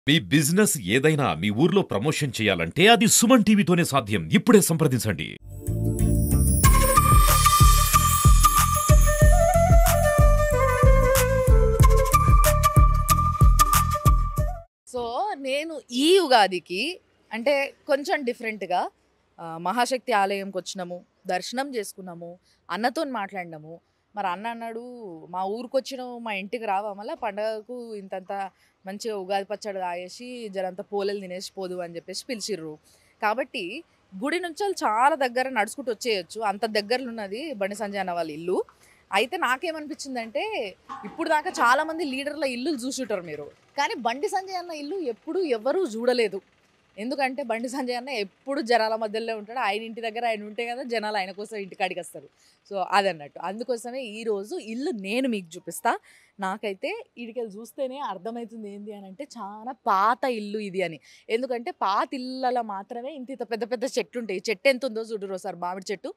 మీ business ఏదైనా మీ ఊర్లో promotion చేయాలంటే అది సుమన్ టీవీతోనే సాధ్యం ఇప్పుడే సంప్రదించండి సో నేను ఈ ఉగాదికి అంటే కొంచెం డిఫరెంట్గా ఆ, మహాశక్తి ఆలయంకి వచ్చినాము దర్శనం చేసుకున్నాము అన్నతో మాట్లాడినాము మరి అన్న అన్నాడు మా ఊరికి వచ్చినావు మా ఇంటికి రావా మళ్ళీ పండగకు ఇంతంత మంచిగా ఉగాది పచ్చడి తాగేసి జరంత పోలేలు తినేసి పోదు అని చెప్పేసి పిలిచిర్రు కాబట్టి గుడి నుంచి వాళ్ళు చాలా దగ్గర నడుచుకుంటూ వచ్చేయచ్చు అంత దగ్గరలో ఉన్నది బండి సంజయ్ అన్న వాళ్ళ ఇల్లు అయితే నాకేమనిపించిందంటే ఇప్పుడు దాకా చాలా మంది లీడర్ల ఇల్లు చూసుంటారు మీరు కానీ బండి సంజయ్ అన్న ఇల్లు ఎప్పుడు ఎవరూ చూడలేదు ఎందుకంటే బండి సంజయ్ అన్న ఎప్పుడు జనాల మధ్యలో ఉంటాడు ఆయన ఇంటి దగ్గర ఆయన ఉంటే కదా జనాలు ఆయన కోసం ఇంటికాడికి వస్తారు సో అదన్నట్టు అందుకోసమే ఈరోజు ఇల్లు నేను మీకు చూపిస్తా నాకైతే ఇడికెళ్ళి చూస్తేనే అర్థమవుతుంది ఏంది అని అంటే చాలా పాత ఇల్లు ఇది అని ఎందుకంటే పాత ఇళ్ళలో మాత్రమే ఇంత ఇంత పెద్ద పెద్ద చెట్లు ఉంటాయి చెట్టు ఎంత ఉందో చూడరు సార్ మామిడి చెట్టు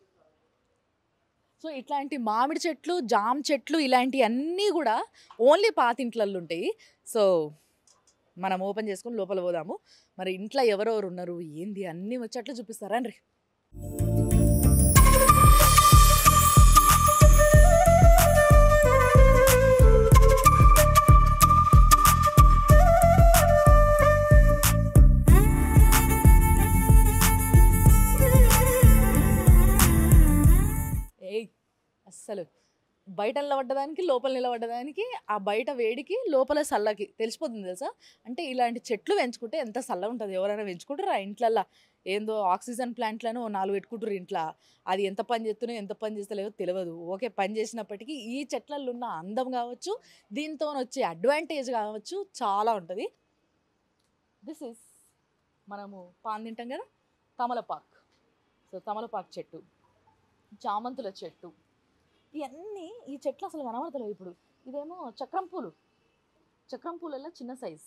సో ఇట్లాంటి మామిడి చెట్లు జామ చెట్లు ఇలాంటివి అన్నీ కూడా ఓన్లీ పాత ఇంట్లల్లో ఉంటాయి సో మనం ఓపెన్ చేసుకొని లోపల పోదాము మరి ఇంట్లో ఎవరెవరు ఉన్నారు ఏంది అన్నీ వచ్చేట్లు చూపిస్తారా అండి ఏయ్ అస్సలు బయట నిలబడ్డదానికి లోపల నిలబడ్డదానికి ఆ బయట వేడికి లోపల చల్లకి తెలిసిపోతుంది తెలుసా అంటే ఇలాంటి చెట్లు పెంచుకుంటే ఎంత చల్ల ఉంటుంది ఎవరైనా పెంచుకుంటారు ఆ ఇంట్లల్లో ఏందో ఆక్సిజన్ ప్లాంట్లను ఓ నాలుగు పెట్టుకుంటారు ఇంట్లో అది ఎంత పని చేస్తున్నాయో ఎంత పని చేస్తలేదో తెలియదు ఓకే పని చేసినప్పటికీ ఈ చెట్లలో ఉన్న అందం కావచ్చు దీంతో వచ్చే అడ్వాంటేజ్ కావచ్చు చాలా ఉంటుంది దిస్ ఇస్ మనము పాన్ తింటాం కదా తమలపాక్ సో తమలపాకు చెట్టు చామంతుల చెట్టు ఇవన్నీ ఈ చెట్లు అసలు కనబడతలేవు ఇప్పుడు ఇదేమో చక్రం పూలు చక్రం పూలలో చిన్న సైజ్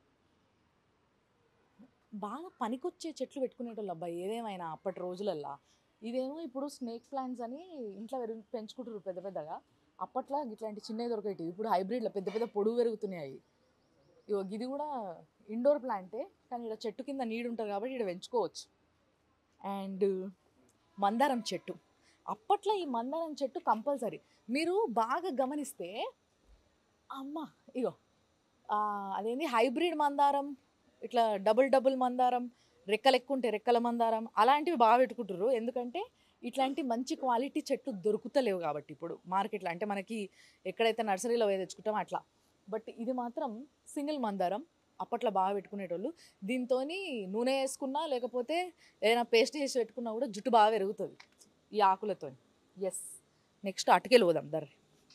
బాగా పనికొచ్చే చెట్లు పెట్టుకునేటోళ్ళు అబ్బాయి ఏదేమైనా అప్పటి రోజులల్లో ఇదేమో ఇప్పుడు స్నేక్ ప్లాంట్స్ అని ఇంట్లో పెరుగు పెంచుకుంటారు పెద్ద పెద్దగా అప్పట్లో ఇట్లాంటి చిన్నవి దొరికేటివి ఇప్పుడు హైబ్రిడ్లో పెద్ద పెద్ద పొడుగు పెరుగుతున్నాయి ఇగో ఇది కూడా ఇండోర్ ప్లాంటే కానీ ఇక్కడ చెట్టు కింద నీడు ఉంటుంది కాబట్టి ఇక్కడ పెంచుకోవచ్చు అండ్ మందారం చెట్టు అప్పట్లో ఈ మందారం చెట్టు కంపల్సరీ మీరు బాగా గమనిస్తే అమ్మ ఇగో ఆ, అదేంది హైబ్రిడ్ మందారం ఇట్లా డబుల్ డబుల్ మందారం రెక్కలు ఎక్కువ ఉంటాయి రెక్కల మందారం అలాంటివి బాగా పెట్టుకుంటారు ఎందుకంటే ఇట్లాంటి మంచి క్వాలిటీ చెట్లు దొరుకుతలేవు కాబట్టి ఇప్పుడు మార్కెట్లో అంటే మనకి ఎక్కడైతే నర్సరీలో పోయి తెచ్చుకుంటామో అట్లా బట్ ఇది మాత్రం సింగిల్ మందారం అప్పట్లో బాగా పెట్టుకునేటోళ్ళు దీంతో నూనె వేసుకున్నా లేకపోతే ఏదైనా పేస్ట్ చేసి పెట్టుకున్నా కూడా జుట్టు బాగా పెరుగుతుంది ఈ ఆకులతో ఎస్ నెక్స్ట్ అటుకెళ్ళి పోదాం దర్రి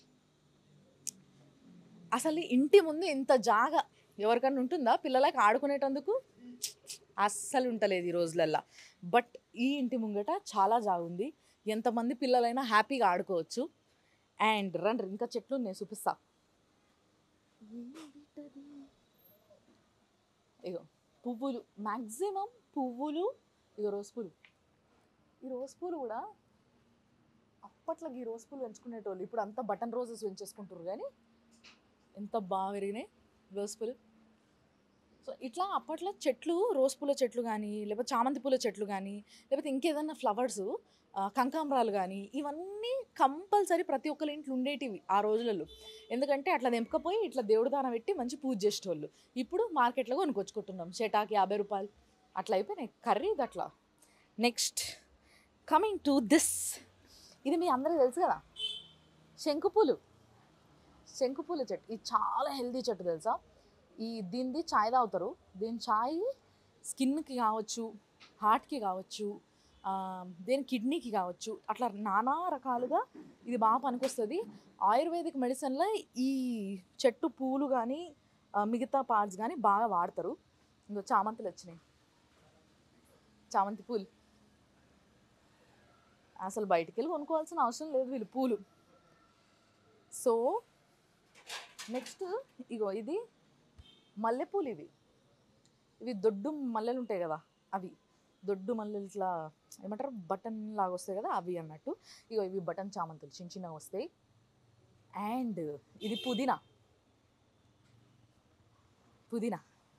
అసలు ఇంటి ముందు ఇంత జాగా ఎవరికన్నా ఉంటుందా పిల్లలకి ఆడుకునేటందుకు అస్సలు ఉంటలేదు ఈ రోజులల్లో బట్ ఈ ఇంటి ముంగట చాలా జాగా ఉంది ఎంతమంది పిల్లలైనా హ్యాపీగా ఆడుకోవచ్చు అండ్ రండి ఇంకా చెట్లు నేను చూపిస్తా ఇగో పువ్వులు మ్యాక్సిమం పువ్వులు ఇగో రోజ్ పూలు ఈ రోజ్ పూలు కూడా అప్పట్లో ఈ రోజ్ పూలు పెంచుకునేటోళ్ళు ఇప్పుడు అంతా బటన్ రోజెస్ పెంచేసుకుంటారు కానీ ఎంత బాగా పెరిగినాయి రోజ్ పూలు సో ఇట్లా అప్పట్లో చెట్లు రోజ్ పూల చెట్లు కానీ లేకపోతే చామంతి పూల చెట్లు కానీ లేకపోతే ఇంకేదన్నా ఫ్లవర్స్ కంకాంబరాలు కానీ ఇవన్నీ కంపల్సరీ ప్రతి ఒక్కరి ఇంట్లో ఉండేటివి ఆ రోజులలో ఎందుకంటే అట్లా తెంపకపోయి ఇట్లా దేవుడు దానం పెట్టి మంచి పూజ చేసేటోళ్ళు ఇప్పుడు మార్కెట్లో కొనుక్కొచ్చుకుంటున్నాం షెటాకి యాభై రూపాయలు అట్లా అయిపోయినాయి కర్రీ ఇది అట్లా నెక్స్ట్ కమింగ్ టు దిస్ ఇది మీ అందరికీ తెలుసు కదా శంకుపూలు శంకుపూల చెట్టు ఇది చాలా హెల్దీ చెట్టు తెలుసా ఈ దీనిది చాయ్ తాగుతారు దీని చాయ్ స్కిన్కి కావచ్చు హార్ట్కి కావచ్చు ఆ, దేని కిడ్నీకి కావచ్చు అట్లా నానా రకాలుగా ఇది బాగా పనికొస్తుంది ఆయుర్వేదిక్ మెడిసిన్లో ఈ చెట్టు పూలు కానీ మిగతా పార్ట్స్ కానీ బాగా వాడతారు ఇంకో చామంతులు వచ్చినాయి చామంతి పూలు అసలు బయటికి వెళ్ళి కొనుక్కోవాల్సిన అవసరం లేదు వీళ్ళు పూలు సో నెక్స్ట్ ఇగో ఇది మల్లెపూలు ఇవి ఇవి దొడ్డు మల్లెలు ఉంటాయి కదా అవి దొడ్డు మల్లెలు ఇట్లా ఏమంటారు బటన్ లాగా వస్తాయి కదా అవి అన్నట్టు ఇగో ఇవి బటన్ చామంతులు చిన్న చిన్నగా వస్తాయి అండ్ ఇది పుదీనా పుదీనా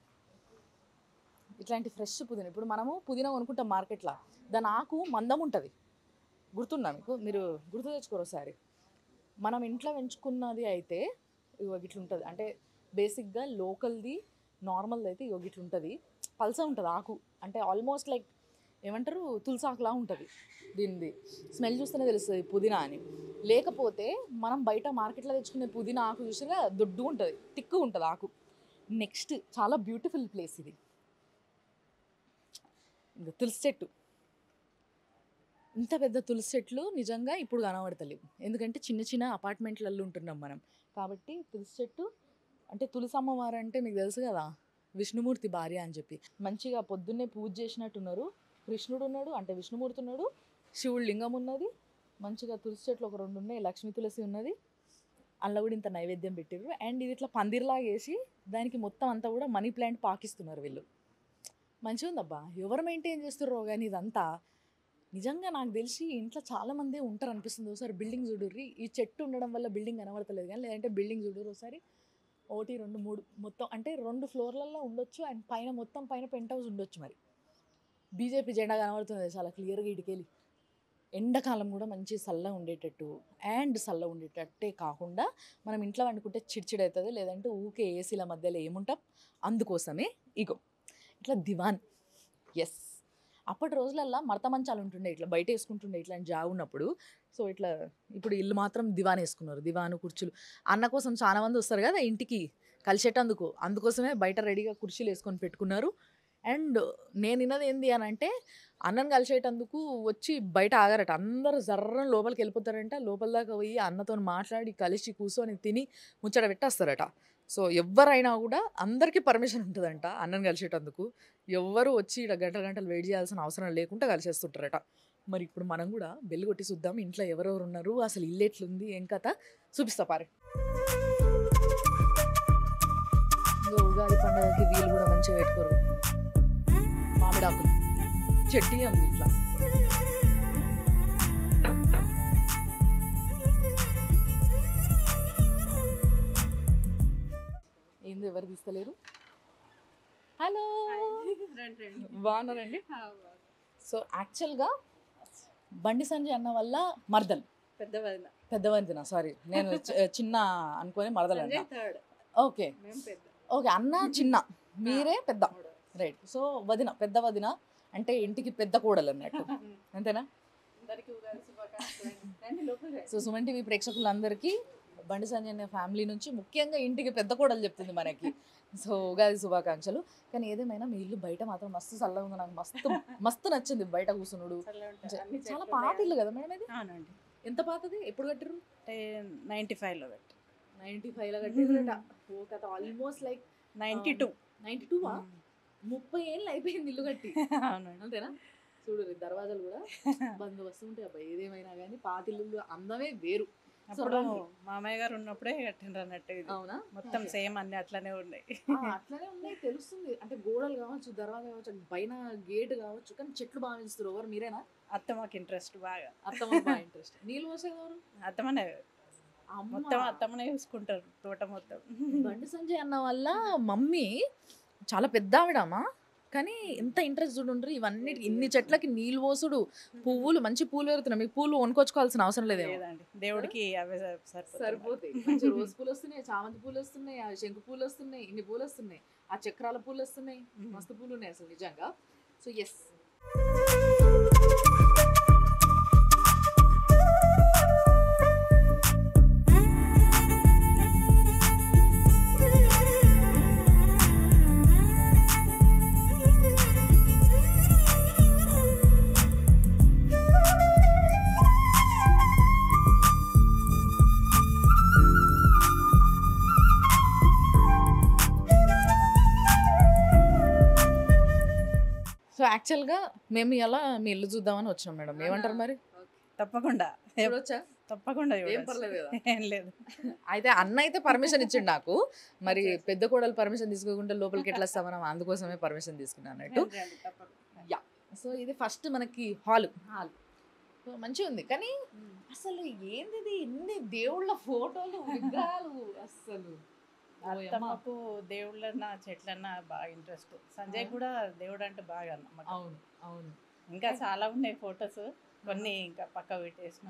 ఇట్లాంటి ఫ్రెష్ పుదీనా ఇప్పుడు మనము పుదీనా కొనుక్కుంటాం మార్కెట్లో దాని ఆకు మందం ఉంటుంది గుర్తుందా మీకు మీరు గుర్తు తెచ్చుకోరు ఒకసారి మనం ఇంట్లో పెంచుకున్నది అయితే ఇగో ఇట్లా ఉంటుంది అంటే బేసిక్గా లోకల్ది నార్మల్ది అయితే ఇగో ఇట్లా ఉంటుంది పల్స ఉంటుంది ఆకు అంటే ఆల్మోస్ట్ లైక్ ఏమంటారు తులసాకులా ఉంటుంది దీనిది స్మెల్ చూస్తేనే తెలుస్తుంది పుదీనా అని లేకపోతే మనం బయట మార్కెట్లో తెచ్చుకునే పుదీనా ఆకు చూసినా దొడ్డు ఉంటుంది తిక్కు ఉంటుంది ఆకు నెక్స్ట్ చాలా బ్యూటిఫుల్ ప్లేస్ ఇది ఇంకా తులసి చెట్టు ఇంత పెద్ద తులసి చెట్లు నిజంగా ఇప్పుడు కనబడతలేవు ఎందుకంటే చిన్న చిన్న అపార్ట్మెంట్లలో ఉంటున్నాం మనం కాబట్టి తులసి చెట్టు అంటే తులసి అమ్మవారు అంటే మీకు తెలుసు కదా విష్ణుమూర్తి భార్య అని చెప్పి మంచిగా పొద్దున్నే పూజ చేసినట్టున్నారు కృష్ణుడు ఉన్నాడు అంటే విష్ణుమూర్తి ఉన్నాడు శివుడు లింగం ఉన్నది మంచిగా తులసి చెట్లు ఒక రెండు ఉన్నాయి లక్ష్మీ తులసి ఉన్నది అందులో కూడా ఇంత నైవేద్యం పెట్టారు అండ్ ఇది ఇట్లా పందిర్లాగా వేసి దానికి మొత్తం అంతా కూడా మనీ ప్లాంట్ పాకిస్తున్నారు వీళ్ళు మంచిగా ఉందబ్బా ఎవరు మెయింటైన్ చేస్తున్నారో కానీ ఇదంతా నిజంగా నాకు తెలిసి ఇంట్లో చాలా మంది ఉంటారు అనిపిస్తుంది ఒకసారి బిల్డింగ్ చూడుర్రి ఈ చెట్టు ఉండడం వల్ల బిల్డింగ్ కనబడతలేదు కానీ లేదంటే బిల్డింగ్ చూడుర్రి ఒకసారి ఒకటి రెండు మూడు మొత్తం అంటే రెండు ఫ్లోర్లలో ఉండొచ్చు అండ్ పైన మొత్తం పైన పెంట్ హౌస్ ఉండొచ్చు మరి బీజేపీ జెండా కనబడుతుంది చాలా క్లియర్గా ఇటుకెళ్ళి ఎండాకాలం కూడా మంచి చల్లగా ఉండేటట్టు అండ్ చల్లగా ఉండేటట్టే కాకుండా మనం ఇంట్లో వండుకుంటే చిడిచిడి అవుతుంది లేదంటే ఊకే ఏసీల మధ్యలో ఏముంటాం అందుకోసమే ఇగో ఇట్లా దివాన్ ఎస్ అప్పటి రోజులల్లో మడత మంచాలు ఉంటుండే ఇట్లా బయట వేసుకుంటుండే ఇట్లాంటి జాగు ఉన్నప్పుడు సో ఇట్లా ఇప్పుడు ఇల్లు మాత్రం దివాన్ వేసుకున్నారు దివాను కుర్చీలు అన్న కోసం చాలా మంది వస్తారు కదా ఇంటికి కలిసేటందుకు అందుకోసమే బయట రెడీగా కుర్చీలు వేసుకొని పెట్టుకున్నారు అండ్ నేను విన్నది ఏంది అని అంటే అన్నం కలిసేటందుకు వచ్చి బయట ఆగారట అందరూ జర్రం లోపలికి వెళ్ళిపోతారంట లోపల దాకా పోయి అన్నతో మాట్లాడి కలిసి కూర్చొని తిని ముచ్చట పెట్టేస్తారట సో ఎవరైనా కూడా అందరికీ పర్మిషన్ ఉంటుందంట అన్నం కలిసేటందుకు ఎవ్వరు వచ్చి ఇక్కడ గంటల గంటలు వెయిట్ చేయాల్సిన అవసరం లేకుండా కలిసేస్తుంటారట మరి ఇప్పుడు మనం కూడా బెల్లి కొట్టి చూద్దాం ఇంట్లో ఎవరెవరు ఉన్నారు అసలు ఇల్లు ఎట్లుంది ఏం కథ చూపిస్తా పారే ఇంకా ఉగాది పండగకి వీళ్ళు కూడా మంచిగా పెట్టుకోరు మామిడాకులు చెట్టి ఉంది ఇట్లా ఏంది ఎవరు తీస్తలేరు హలో బాగున్నారండి సో యాక్చువల్గా బండి సంజయ్ అన్న వల్ల మర్దల్ పెద్ద వదిన పెద్ద వదిన సారీ నేను చి- చిన్న అనుకొని మరదలు అన్న సంజయ్ థర్డ్ ఓకే మేము పెద్ద ఓకే అన్న చిన్న మీరే పెద్ద రైట్ సో వదిన పెద్ద వదిన అంటే ఇంటికి పెద్ద కోడలు అన్నట్టు అంతేనా అందరికీ ఉగాది శుభాకాంక్షలు రండి లోపలికి రండి. సో సుమన్ టీవీ ప్రేక్షకులందరికీ బండి సంజయ్ అనే ఫ్యామిలీ నుంచి ముఖ్యంగా ఇంటికి పెద్ద కోడలు చెప్తుంది మనకి సో ఉగాది శుభాకాంక్షలు కానీ ఏదేమైనా మీ ఇల్లు బయట మాత్రం మస్తు చల్లగా ఉంది నాకు మస్తు మస్తు నచ్చింది బయట కూర్చున్నాడు చల్లగా ఉంటుంది. అన్ని చాలా చెట్లు పాత ఉన్నాయి. ఇల్లు కదా మేడం ఇది అవునండి ఎంత పాతది ఎప్పుడు కట్టిరు అంటే నైంటీ ఫైవ్లో పెట్టి నైన్టీ ఫైవ్ లో కట్టిరట ఓ కథ almost like ninety two ninety two ముప్పై ఏళ్ళు అయిపోయింది ఇల్లు కట్టి అవునండి అంతేనా చూడు ఈ దర్వాజాలు కూడా బందోబస్తు ఉంటాయి అబ్బా ఏదేమైనా కానీ పాతిల్లు అందమే వేరు సో అప్పుడు రండి. మామయ్య గారు ఉన్నప్పుడే కట్టిండ్రు అన్నట్టు ఇది అవునా మొత్తం Okay. సేమ్ అన్ని అట్లనే ఉన్నాయి ఆ, అట్లనే ఉన్నాయి తెలుస్తుంది అంటే గోడలు కావచ్చు దర్వాజా కావచ్చు పైన గేట్ కావచ్చు కానీ చెట్లు బాగా పెంచుతారు ఎవరు మీరేనా అత్త మాకు ఇంట్రెస్ట్ బాగా అత్తమ్మ బాగా ఇంట్రెస్ట్ నీళ్ళు పోసే ఎవరు అత్తమనే అమ్మ. మొత్తం అత్తమ్మనే చూసుకుంటారు తోట మొత్తం బండి సంజయ్ అన్న వల్ల మమ్మీ చాలా పెద్ద ఆవిడమ్మా కానీ ఎంత ఇంట్రెస్ట్ చూడుండ్రు ఇవన్నీ ఇన్ని చెట్లకి నీళ్ళు పోసుడు పువ్వులు మంచి పూలు పెడుతున్నాయి మీకు పూలు కొనుక్కొచ్చుకోవాల్సిన అవసరం లేదేమో లేదండి దేవుడికి అవే సరిపోతాయి సరిపోతాయి మంచి రోజ్ పూలు వస్తున్నాయి చామంతి పూలు వస్తున్నాయి ఆ శంకు పూలు వస్తున్నాయి ఇన్ని పూలు వస్తున్నాయి ఆ చక్రాల పూలు వస్తున్నాయి మ్మ్. మస్తు పూలు ఉన్నాయి అసలు నిజంగా సో ఎస్ సో యాక్చువల్గా మేము ఇలా మీ ఇల్లు చూద్దామని వచ్చినాం మేడం ఏమంటారు మరి తప్పకుండా చూడొచ్చా తప్పకుండా ఏం చూడొచ్చు. పర్లేదు కదా ఏం లేదు అయితే అన్న అయితే పర్మిషన్ ఇచ్చిండు నాకు మరి పెద్ద కోడలు పర్మిషన్ తీసుకోకుండా లోపలికి ఎట్లా వస్తాం మనం అందుకోసమే పర్మిషన్ తీసుకున్నాను అన్నట్టు రండి, రండి, తప్పకుండా. సో ఇది ఫస్ట్ మనకి హాల్ హాల్ సో మంచిగా ఉంది కానీ అసలు ఏంది ఇది? ఇన్ని దేవుళ్ళ ఫోటోలు విగ్రహాలు అసలు అత్తమ్మకు దేవుళ్ళన్న చెట్లన్న బాగా ఇంట్రెస్ట్ సంజయ్ ఆ. కూడా దేవుడు అంటే బాగా నమ్మకం అవును అవును ఇంకా చాలా ఉన్నాయి ఫొటోస్ కొన్ని ఇంకా పక్క పెట్టేసినాం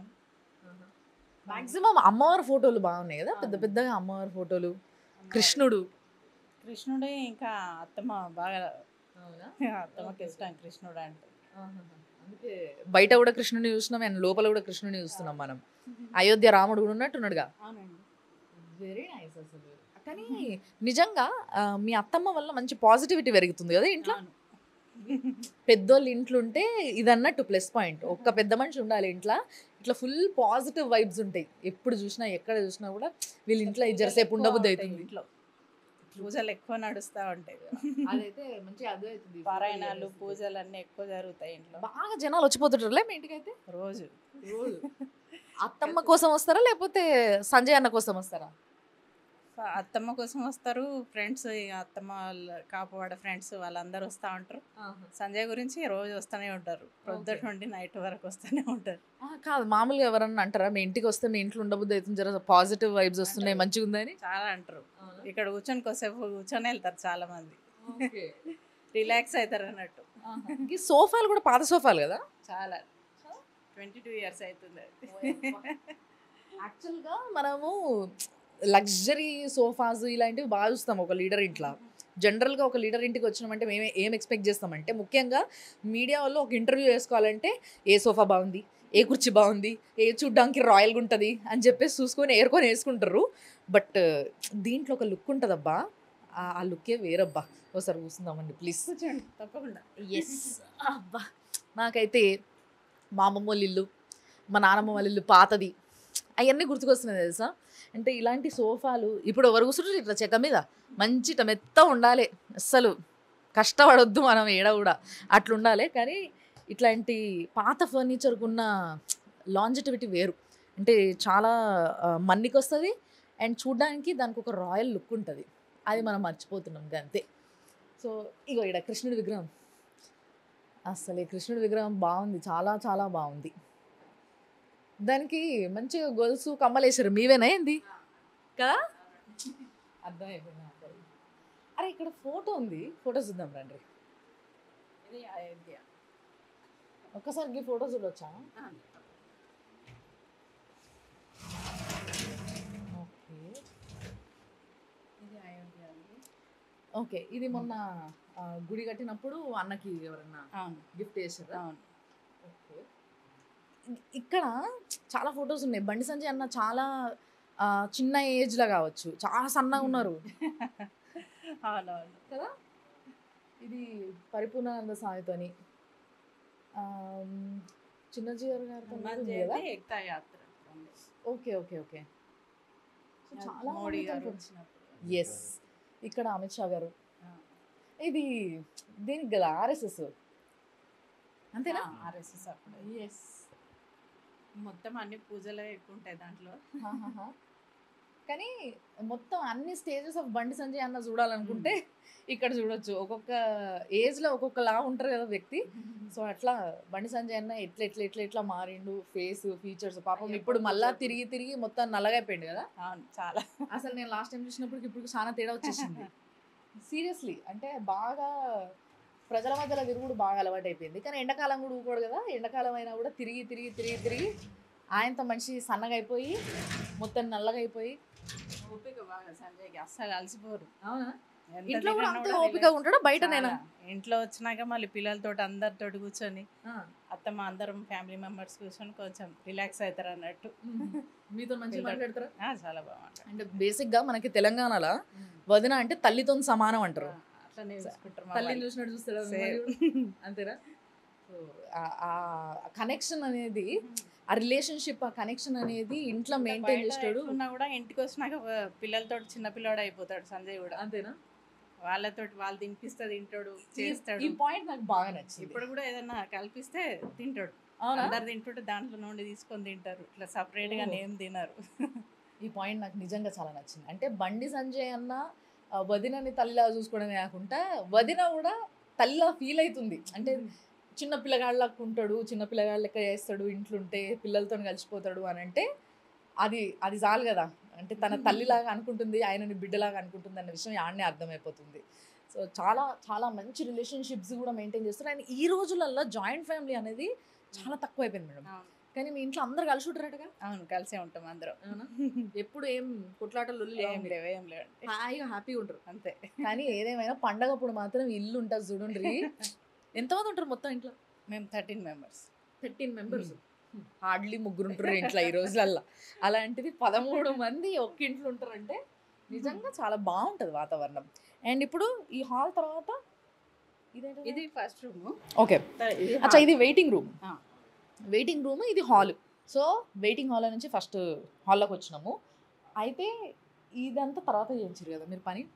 మాక్సిమం అమ్మవారి ఫోటోలు బాగున్నాయి కదా పెద్ద అవును. పెద్దగా అమ్మవారి ఫోటోలు కృష్ణుడు కృష్ణుడే ఇంకా అత్తమ్మ బాగా అవునా అత్తమ్మకి ఇష్టం కృష్ణుడు అంటే అందుకే బయట కూడా కృష్ణుని చూస్తున్నాం అండ్ లోపల కూడా కృష్ణుని చూస్తున్నాం మనం అయోధ్య రాముడు కూడా ఉన్నట్టున్నాడుగా అవునండి వెరీ నైస్ అసలు కానీ నిజంగా ఆ, మీ అత్తమ్మ వల్ల మంచి పాజిటివిటీ పెరుగుతుంది కదా ఇంట్లో అవును. పెద్దోళ్ళు ఇంట్లో ఉంటే ఇది అన్నట్టు ప్లస్ పాయింట్ ఒక్క పెద్ద మనిషి ఉండాలి ఇంట్లో ఇట్లా ఫుల్ పాజిటివ్ వైబ్స్ ఉంటాయి ఎప్పుడు చూసినా ఎక్కడ చూసినా కూడా వీళ్ళ ఇంట్లో ఇది జరసేపు ఎక్కువ ఉండబుద్ధి ఉంటాయి అవుతుంది ఇంట్లో పూజలు ఎక్కువ నడుస్తూ ఉంటాయి అదైతే మంచి అదే అవుతుంది పారాయణాలు పూజలు అన్నీ ఎక్కువ జరుగుతాయి ఇంట్లో బాగా జనాలు వచ్చిపోతుంటారులే మీ ఇంటికి అయితే రోజు రోజు అత్తమ్మ కోసం వస్తారా లేకపోతే సంజయ్ అన్న కోసం వస్తారా ఫ- అత్తమ్మ కోసం వస్తారు ఫ్రెండ్స్ అత్తమ్మ వాళ్ళ కాపవాడ ఫ్రెండ్స్ వాళ్ళందరూ వస్తూ ఉంటారు సంజయ్ గురించి రోజు వస్తూనే ఉంటారు పొద్దుట నుండి నైట్ వరకు వస్తూనే ఉంటారు ఆ, కాదు మామూలుగా ఎవరన్నా అంటారా మీ ఇంటికి వస్తే మీ ఇంట్లో ఉండబుద్ధి అవుతుంది జర పాజిటివ్ వైబ్స్ వస్తున్నాయి అంటారు. మంచిగా ఉందని చాలా అంటారు ఇక్కడ కూర్చొని కొద్దిసేపు కూర్చొని వెళ్తారు చాలా మంది రిలాక్స్ అవుతారు అన్నట్టు ఈ సోఫాలు కూడా పాత సోఫాలు కదా చాలా ట్వంటీ టూ ఇయర్స్ అవుతుంది అది. యాక్చువల్గా మనము లగ్జరీ సోఫాస్ ఇలాంటివి బాగా చూస్తాం ఒక లీడర్ ఇంట్లో జనరల్గా ఒక లీడర్ ఇంటికి వచ్చినామంటే మేము ఏం ఎక్స్పెక్ట్ చేస్తామంటే ముఖ్యంగా మీడియా వాళ్ళు ఒక ఇంటర్వ్యూ చేసుకోవాలంటే ఏ సోఫా బాగుంది ఏ కుర్చీ బాగుంది ఏ చూడ్డానికి రాయల్గా ఉంటుంది అని చెప్పేసి చూసుకొని ఏరుకొని వేసుకుంటారు బట్ దీంట్లో ఒక లుక్ ఉంటుందబ్బా ఆ- ఆ లుక్కే వేరబ్బా ఒకసారి కూర్చుందామండి ప్లీజ్ కూర్చోండి తప్పకుండా ఎస్ అబ్బా నాకైతే మా అమ్మమ్మ వాళ్ళ ఇల్లు మా నానమ్మ వాళ్ళ ఇల్లు పాతది అవన్నీ గుర్తుకొస్తున్నాయి తెలుసా అంటే ఇలాంటి సోఫాలు ఇప్పుడు ఎవరు కూర్చుంటారు ఇట్లా చెక్క మీద మంచి ఇట్లా మెత్త ఉండాలి అస్సలు కష్టపడొద్దు మనం ఏడ కూడా అట్లా ఉండాలి కానీ ఇట్లాంటి పాత ఫర్నిచర్కి ఉన్న లాంజిటివిటీ వేరు అంటే చాలా ఆ, మన్నికి వస్తుంది అండ్ చూడ్డానికి దానికి ఒక రాయల్ లుక్ ఉంటుంది అది మనం మర్చిపోతున్నాం ఇంకా అంతే సో ఇగో ఇక్కడ కృష్ణుడి విగ్రహం అసలు ఈ కృష్ణుడి విగ్రహం బాగుంది చాలా చాలా బాగుంది దానికి మంచిగా గొలుసు కమ్మలేసారు మీవేనా ఏంది కదా అర్థమైపోయింది నాకు. అరే ఇక్కడ ఫోటో ఉంది ఫోటో చూద్దాం రండి ఇది అయోధ్య ఒక్కసారి ఈ ఫోటో చూడొచ్చా ఆ, ఓకే ఇది అయోధ్య అండి ఓకే ఇది మొన్న ఆ, గుడి కట్టినప్పుడు అన్నకి ఎవరన్నా అవును గిఫ్ట్ చేశారా అవును ఓకే ఇ- ఇక్కడ చాలా ఫొటోస్ ఉన్నాయి బండి సంజయ్ అన్న చాలా ఆ, చిన్న ఏజ్లో కావచ్చు చాలా సన్నగా ఉన్నారు అవునవును కదా ఇది పరిపూర్ణానంద స్వామితోని ఆమ్, చిన్నజీవర్ గారితో హనుమాన్ ఉంది కదా జయంతి ఏకతా యాత్ర ఉంది. ఓకే ఓకే ఓకే సో చాలా మోడీ గారు వచ్చినప్పుడు ఎస్ ఇక్కడ అమిత్ షా గారు ఆ. ఇది దీనికి కదా ఆర్ఎస్ఎస్ అంతేనా ఆర్ఎస్ఎస్ అప్పుడు ఎస్ మొత్తం అన్ని పూజలే ఎక్కువ ఉంటాయి దాంట్లో కానీ మొత్తం అన్ని స్టేజెస్ ఆఫ్ బండి సంజయ్ అన్న చూడాలనుకుంటే ఇక్కడ చూడొచ్చు ఒక్కొక్క ఏజ్ లో ఒక్కొక్కలా ఉంటారు కదా వ్యక్తి సో అట్లా బండి సంజయ్ అన్న ఎట్లా ఎట్లా ఎట్లా ఎట్లా మారిండు ఫేస్ ఫీచర్స్ పాపం అయ్యో, ఇప్పుడు మళ్ళా కొంచెం. తిరిగి తిరిగి మొత్తం నల్లగా అయిపోయింది కదా అవును చాలా అసలు నేను లాస్ట్ టైం చూసినప్పటికి ఇప్పుడు చాలా తేడా వచ్చేసింది సీరియస్లీ అంటే బాగా ప్రజల మధ్యలో తిరుగుడు బాగా అలవాటు అయిపోయింది కానీ ఎండాకాలం కూడా ఊకోడు కదా ఎండాకాలం అయినా కూడా తిరిగి తిరిగి తిరిగి తిరిగి ఆయనతో మనిషి సన్నగా అయిపోయి మొత్తం నల్లగా అయిపోయి ఓపిక బాగా సంజయ్కి అస్సలు అలసిపోరు అవునా ఎంత ఇంట్లో కూడా తిరిగినా అంతే కూడా ఓపిక relax. ఉంటాడా బయట నేను చాలా. ఇంట్లో వచ్చినాక మళ్ళీ పిల్లలతో అందరితో కూర్చొని అత్తమ్మ అందరం ఫ్యామిలీ మెంబర్స్ కూర్చొని కొంచెం రిలాక్స్ అవుతారు అన్నట్టు మీతో మంచిగా పిల్లలు. మాట్లాడతారా ఆ, చాలా బాగుంటారు అంటే బేసిక్ గా మనకి తెలంగాణలో వదిన అంటే తల్లితో సమానం అంటారు అట్లనే చూసుకుంటారు మా తల్లిని వాళ్ళు. చూసినట్టు చూస్తారా Same. మిమ్మల్ని కూడా? అంతేనా సో ఆ కనెక్షన్ అనేది ఆ రిలేషన్షిప్ ఆ కనెక్షన్ అనేది ఇంట్లో మెయింటైన్ బయట చేస్తాడు ఎట్లున్నా కూడా ఇంటికి వచ్చినాక వ- పిల్లలతో చిన్న పిల్లోడు అయిపోతాడు సంజయ్ కూడా అంతేనా వాళ్ళతో వాళ్ళు తినిపిస్తే తింటాడు ఈ- చేస్తాడు ఈ పాయింట్ నాకు బాగా నచ్చింది ఇప్పుడు కూడా ఏదన్నా కల్పిస్తే తింటాడు అవునా అందరు తింటుంటే దాంట్లో నుండి తీసుకొని తింటారు ఇట్లా సపరేట్ గా ఓ. ఏం తినరు ఈ పాయింట్ నాకు నిజంగా చాలా నచ్చింది అంటే బండి సంజయ్ అన్న ఆ, వదినని తల్లిలా చూసుకోవడమే కాకుండా వదిన కూడా తల్లిలా ఫీల్ అవుతుంది అంటే చిన్న పిల్లగాళ్ళకు ఉంటాడు చిన్న పిల్లగాళ్ళ లెక్క చేస్తాడు ఇంట్లో ఉంటే పిల్లలతో కలిసిపోతాడు అని అంటే అది అది చాలు కదా అంటే తన తల్లిలాగా అనుకుంటుంది ఆయనని బిడ్డలాగా అనుకుంటుంది అన్న విషయం ఆడనే అర్థమైపోతుంది సో చాలా చాలా మంచి రిలేషన్షిప్స్ కూడా మెయింటైన్ చేస్తారు అండ్ ఈ రోజులలో జాయింట్ ఫ్యామిలీ అనేది చాలా తక్కువ అయిపోయింది మేడం అవును కానీ మీ ఇంట్లో అందరు కలిసి ఉంటారటగా అవును కలిసే ఉంటాం అందరం ఎప్పుడు ఏం కొట్లాటలు ఏం లేవు ఏం లేవండి హాయిగా హ్యాపీగా ఉంటారు అంతే కానీ ఏదేమైనా పండగప్పుడు మాత్రం ఇల్లు ఉంటుంది చూడండి ఎంతమంది ఉంటారు మొత్తం ఇంట్లో మేము thirteen members thirteen members hardly ముగ్గురు ఉంటారు ఇంట్లో ఈ రోజులల్లో అలాంటిది పదమూడు మంది ఒక్క ఇంట్లో ఉంటారంటే నిజంగా చాలా బాగుంటుంది వాతావరణం అండ్ ఇప్పుడు ఈ హాల్ తర్వాత ఇదేంటి ఇది ఫస్ట్ రూమ్ ఓకే అచ్చా ఇది వెయిటింగ్ రూమ్ ఆ. వెయిటింగ్ రూమ్ ఇది హాల్ సో వెయిటింగ్ హాల్ నుంచి ఫస్ట్ హాల్లోకి వచ్చినాము అయితే ఇదంతా తర్వాత చేయించారు కదా మీరు పని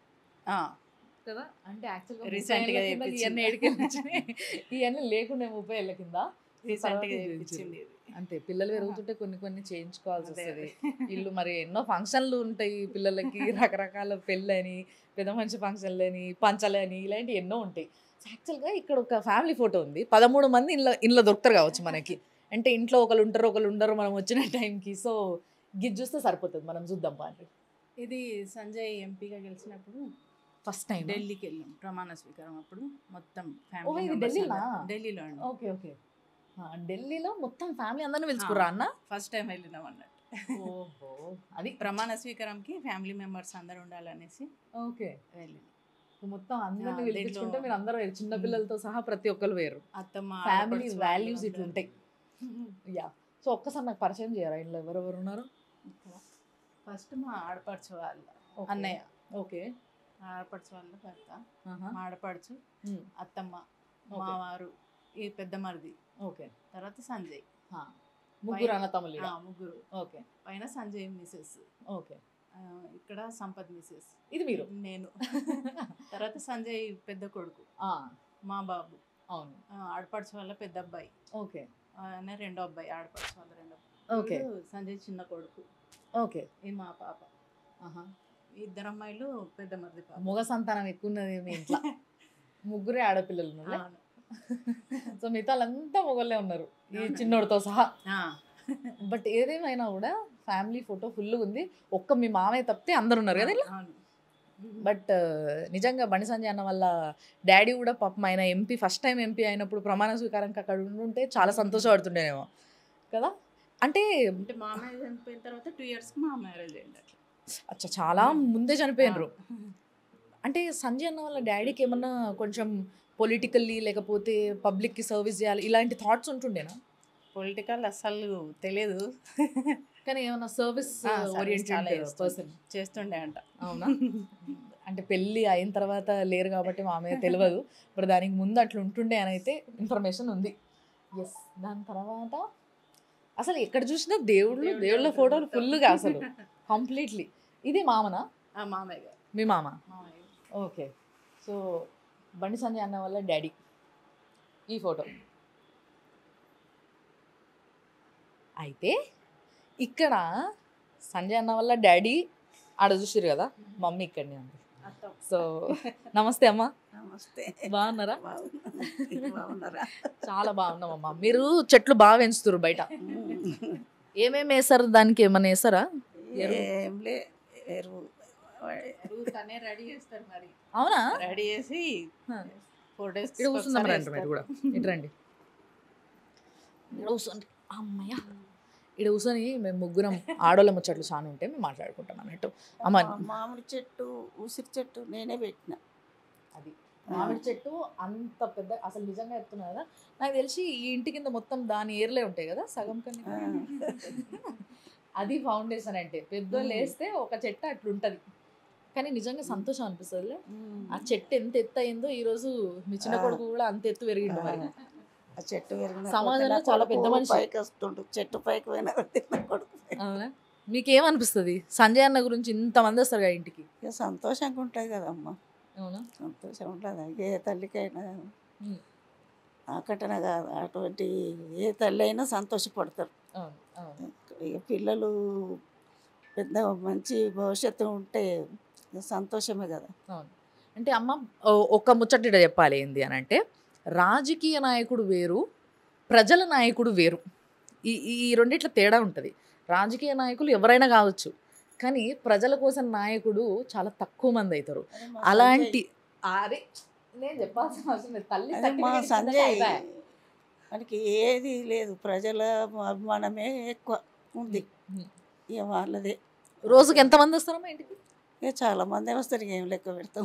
కదా అంటే యాక్చువల్గా Recent గా ఇవన్నీ చేయించింది. ఏడికెళ్ళి వచ్చినాయి. ఇవన్నీ లేకుండా ముప్పై ఏళ్ళ కింద రీసెంట్ గా తర్వాత చేయించింది ఇది అంతే పిల్లలు పెరుగుతుంటే కొన్ని కొన్ని చేయించుకోవాల్సి అదే, వస్తుంది ఇల్లు మరి ఎన్నో ఫంక్షన్లు ఉంటాయి పిల్లలకి రకరకాల పెళ్ళని పెద్ద మనిషి ఫంక్షన్లని పంచలని ఇలాంటివి ఎన్నో ఉంటాయి యాక్చువల్గా ఇక్కడ ఒక ఫ్యామిలీ ఫోటో ఉంది పదమూడు మంది ఇంట్లో ఇంట్లో దొరుకుతారు కావచ్చు మనకి అంటే ఇంట్లో ఒకరు ఉంటారు ఒకరు ఉండరు మనం వచ్చిన టైంకి సో గిది చూస్తే సరిపోతుంది మనం చూద్దాం పాండ్రి ఇది సంజయ్ ఎంపీగా గెలిచినప్పుడు ఫస్ట్ టైం ఢిల్లీకి వెళ్ళాం ప్రమాణ స్వీకారం అప్పుడు మొత్తం ఓ, ఇది ఫ్యామిలీ ఢిల్లీనా? ఢిల్లీలో అండి ఓకే ఓకే ఢిల్లీలో మొత్తం ఫ్యామిలీ అందరిని పిలుచుకురా అన్న ఫస్ట్ టైం వెళ్ళినాం అన్నట్టు ఓహో అది ప్రమాణ స్వీకారంకి ఫ్యామిలీ మెంబర్స్ అందరు ఉండాలనేసి ఓకే వెళ్ళి మొత్తం అందరిని ఆ, పిలిపించుకుంటే దీంట్లో- మీరు అందరూ వేరు. చిన్న పిల్లలతో సహా ప్రతి ఒక్కరు వేరు అత్తమ్మ ఫ్యామిలీ ఆడపడుచు వాల్యూస్ వాళ్ళు ఇట్లా ఉంటాయి అందరూ. యా సో ఒక్కసారి నాకు పరిచయం చేయరా ఇంట్లో ఎవరెవరు ఉన్నారు ఫస్ట్ మా ఆడపడుచు వాళ్ళ Okay. అన్నయ్య ఓకే ఆడపడుచు వాళ్ళ భర్త ఆహా. మా ఆడపడుచు Hmm. అత్తమ్మ Okay. మా వారు ఈ పెద్ద మరిది ఓకే తర్వాత సంజయ్ హా. ముగ్గురు పై- అన్న తమ్ముళ్ళు ఆ, ముగ్గురు ఓకే పైన సంజయ్ మిసెస్ ఓకే ఇక్కడ సంపత్ మిసెస్ ఇది మీరు నేను తర్వాత సంజయ్ పెద్ద కొడుకు ఆ, మా బాబు అవును ఆ, ఆడపడుచు వాళ్ళ పెద్ద అబ్బాయి ఓకే ఆయన రెండో అబ్బాయి ఆడపడుచు వాళ్ళ రెండో ఓకే వీడు సంజయ్ చిన్న కొడుకు ఓకే ఈ మా పాప ఆహా. ఈ ఇద్దరు అమ్మాయిలు పెద్ద మరిది పాప మగ సంతానం ఎక్కువ ఉన్నది మీ ఇంట్లో ముగ్గురే ఆడపిల్లలు ఉన్నారు అవును. సో మిగతా వాళ్ళంతా మొగోళ్ళే ఉన్నారు ఈ చిన్నోడితో సహా ఆ, బట్ ఏదేమైనా కూడా ఫ్యామిలీ ఫోటో ఫుల్ ఉంది ఒక్క మీ మామయ్య తప్పితే అందరు ఉన్నారు కదా ఇలా అవును బట్ నిజంగా బండి సంజయ్ అన్న వాళ్ళ డాడీ కూడా పాపం ఆయన ఎంపీ ఫస్ట్ టైం ఎంపీ అయినప్పుడు ప్రమాణ స్వీకారంకి అక్కడ ఉండుంటే చాలా సంతోషపడుతుండేనేమో కదా అంటే అంటే మా మ్యారేజ్ చనిపోయిన తర్వాత టూ ఇయర్స్కి మా మ్యారేజ్ అయింది అట్లా అచ్చా చాలా ముందే చనిపోయినరు అంటే సంజయ్ అన్న వాళ్ళ డాడీకి ఏమన్నా కొంచెం పొలిటికల్లీ లేకపోతే పబ్లిక్కి సర్వీస్ చేయాలి ఇలాంటి థాట్స్ ఉంటుండేనా పొలిటికల్ అస్సలు తెలియదు కానీ ఏమన్నా సర్వీస్ ఆ, service చాలా ఓరియంటెడ్ చేస్తుండే. పర్సన్ చేస్తుండే అంట అవునా అంటే పెళ్ళి అయిన తర్వాత లేరు కాబట్టి మా అమ్మయ్య తెలియదు ఇప్పుడు దానికి ముందు అట్లా ఉంటుండే అని అయితే ఇన్ఫర్మేషన్ ఉంది ఎస్ దాని తర్వాత అసలు ఎక్కడ చూసినా దేవుళ్ళు దేవుళ్ళే దేవుళ్ళ ఉంటారు ఫోటోలు మొత్తం. ఫుల్గా అసలు కంప్లీట్లీ ఇది మామనా ఆ, మామయ్య గారు మీ మామ మామయ్య ఓకే సో బండి సంజయ్ అన్న వల్ల డాడీ ఈ ఫోటో అయితే ఇక్కడ సంజయ్ అన్న వల్ల డాడీ ఆడ చూసారు కదా మమ్మీ ఇక్కడనే ఉంది అత్తం సో నమస్తే అమ్మా నమస్తే బాగున్నారా బాగున్నా- బాగున్నారా చాలా బాగున్నామమ్మా మీరు చెట్లు బాగా పెంచుతారు బయట ఏమేమి వేస్తారు దానికి ఏమైనా వేస్తారా ఎరువు? ఏం లే ఎరువు ఎరువు తనే రెడీ చేస్తారు మరి అవునా రెడీ చేసి హ. ఫోర్ డేస్ ఇక్కడ కూర్చుందాం రండి మీరు కూడా ఇటు రండి ఇక్కడ కూర్చోండి అమ్మయ్య ఇక్కడ కూర్చొని మేము ముగ్గురం ఆడోళ్ళ ముచ్చట్లు చాలా ఉంటే మేము మాట్లాడుకుంటాం అన్నట్టు అమ్మ మా మామిడి చెట్టు ఉసిరి చెట్టు నేనే పెట్టిన అది మామిడి చెట్టు అంత పెద్ద అసలు నిజంగా చెప్తున్నా కదా నాకు తెలిసి ఈ ఇంటి కింద మొత్తం దాని ఏర్లే ఉంటాయి కదా సగం కన్నా ఆ. అది ఫౌండేషన్ అంటే పెద్దోళ్ళు వేస్తే ఒక చెట్టు అట్లుంటది కానీ నిజంగా సంతోషం అనిపిస్తుంది ఆ చెట్టు ఎంత ఎత్తు అయిందో ఈ రోజు మీ చిన్న ఆ. కొడుకు కూడా అంత ఎత్తు పెరిగిండు మరి ఆ చెట్టు పెరిగిన సమాజంలో కొద్దీ నా చాలా కొడుకు పెద్ద మనిషి. పైకి వస్తుండు చెట్టు పైకి పోయిన కొద్దీ నా కొడుకు పైకి. అవునా మీకేమనిపిస్తుంది సంజయ్ అన్న గురించి ఇంతమంది వస్తారు కదా ఇంటికి ఇక సంతోషంగా ఉంటుంది కదమ్మా అవునా సంతోషం ఉంటుంది ఏ తల్లికైనా ఉమ్. ఆకటన కాదు అటువంటి ఏ తల్లి అయినా సంతోషపడతారు అవును అవును ఇక పిల్లలు పెద్ద మంచి భవిష్యత్తు ఉంటే ఇక సంతోషమే కదా అవును అంటే అమ్మ ఓ- ఒక ముచ్చట చెప్పాలి ఏంది అని అంటే రాజకీయ నాయకుడు వేరు ప్రజల నాయకుడు వేరు ఈ ఈ రెండిట్ల తేడా ఉంటుంది రాజకీయ నాయకులు ఎవరైనా కావచ్చు కానీ ప్రజల కోసం నాయకుడు చాలా తక్కువ మంది అవుతారు అదే మా అలాంటి అరే నేను చెప్పాల్సిన అవసరం లేదు తల్లి అదే మా certificate ఇచ్చిందంటే సంజయ్ అయిపాయ్. మనకి ఏది లేదు ప్రజల అభిమానమే ఎక్కువ ఉంది ఉమ్. ఇక వాళ్ళదే రోజుకి ఎంతమంది వస్తారమ్మా ఇంటికి ఇక చాలా మంది వస్తారు ఏం లెక్క పెడతాం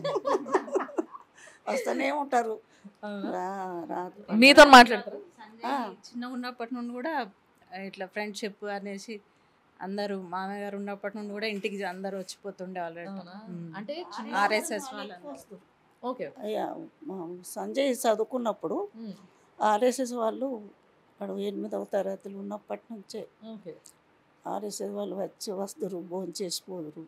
వస్తూనే ఉంటారు రా- రాదు. మీతో మాట్లాడతారు ఆ. చిన్నగా ఉన్నప్పటి నుండి కూడా ఇట్లా ఫ్రెండ్షిప్ అనేసి అందరూ మామయ్య గారు ఉన్నప్పటి నుండి కూడా ఇంటికి అందరూ వచ్చిపోతుండే వాళ్ళు అంటే ఆర్ఎస్ఎస్ వాళ్ళు ఓకే అయ్యా మా సంజయ్ చదువుకున్నప్పుడు ఆర్ఎస్ఎస్ వాళ్ళు వాడు ఎనిమిదవ తరగతిలో ఉన్నప్పటి నుంచే ఓకే ఆర్ఎస్ఎస్ వాళ్ళు వచ్చి వస్తారు భోజనం చేసిపోదురు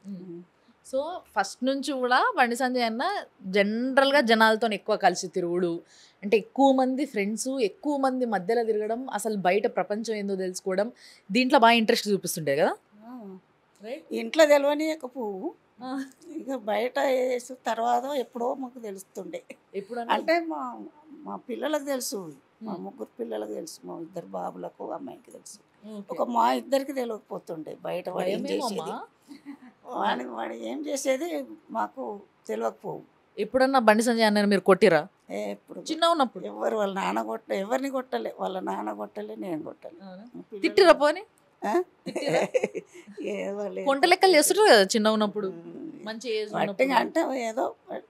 సో ఫస్ట్ నుంచి కూడా బండి సంజయ్ అన్న జనరల్గా జనాలతో ఎక్కువ కలిసి తిరుగుడు అంటే ఎక్కువ మంది ఫ్రెండ్స్ ఎక్కువ మంది మధ్యలో తిరగడం అసలు బయట ప్రపంచం ఏందో తెలుసుకోవడం దీంట్లో బాగా ఇంట్రెస్ట్ చూపిస్తుండే కదా రైట్ ఇంట్లో తెలియనియకపోవు ఇక బయట వేసి తర్వాత ఎప్పుడో మాకు తెలుస్తుండే ఎప్పుడు అంటే మా మా పిల్లలకు తెలుసు మా ముగ్గురు పిల్లలకు తెలుసు మా ఇద్దరు బాబులకు అమ్మాయికి తెలుసు ఒక మా ఇద్దరికి తెలియకపోతుండే బయట వాడు ఏం చేసేది వాడి వాడు ఏం చేసేది మాకు తెలియకపోవు ఎప్పుడన్నా బండి సంజయ్ అన్న మీరు కొట్టిరా ఏ ఎప్పుడు చిన్న ఉన్నప్పుడు ఎవరు వాళ్ళ నాన్న కొట్ట ఎవరిని కొట్టలే వాళ్ళ నాన్న కొట్టలే నేను కొట్టలే పిల్లలు- తిట్టిరా పోని ఆ? తిట్టిరా? ఏదో లేదు. కొంట లెక్కలు చేస్తుంటారు కదా చిన్న ఉన్నప్పుడు ఉమ్. మంచి ఏజ్ వట్టిగా అంటే ఏదో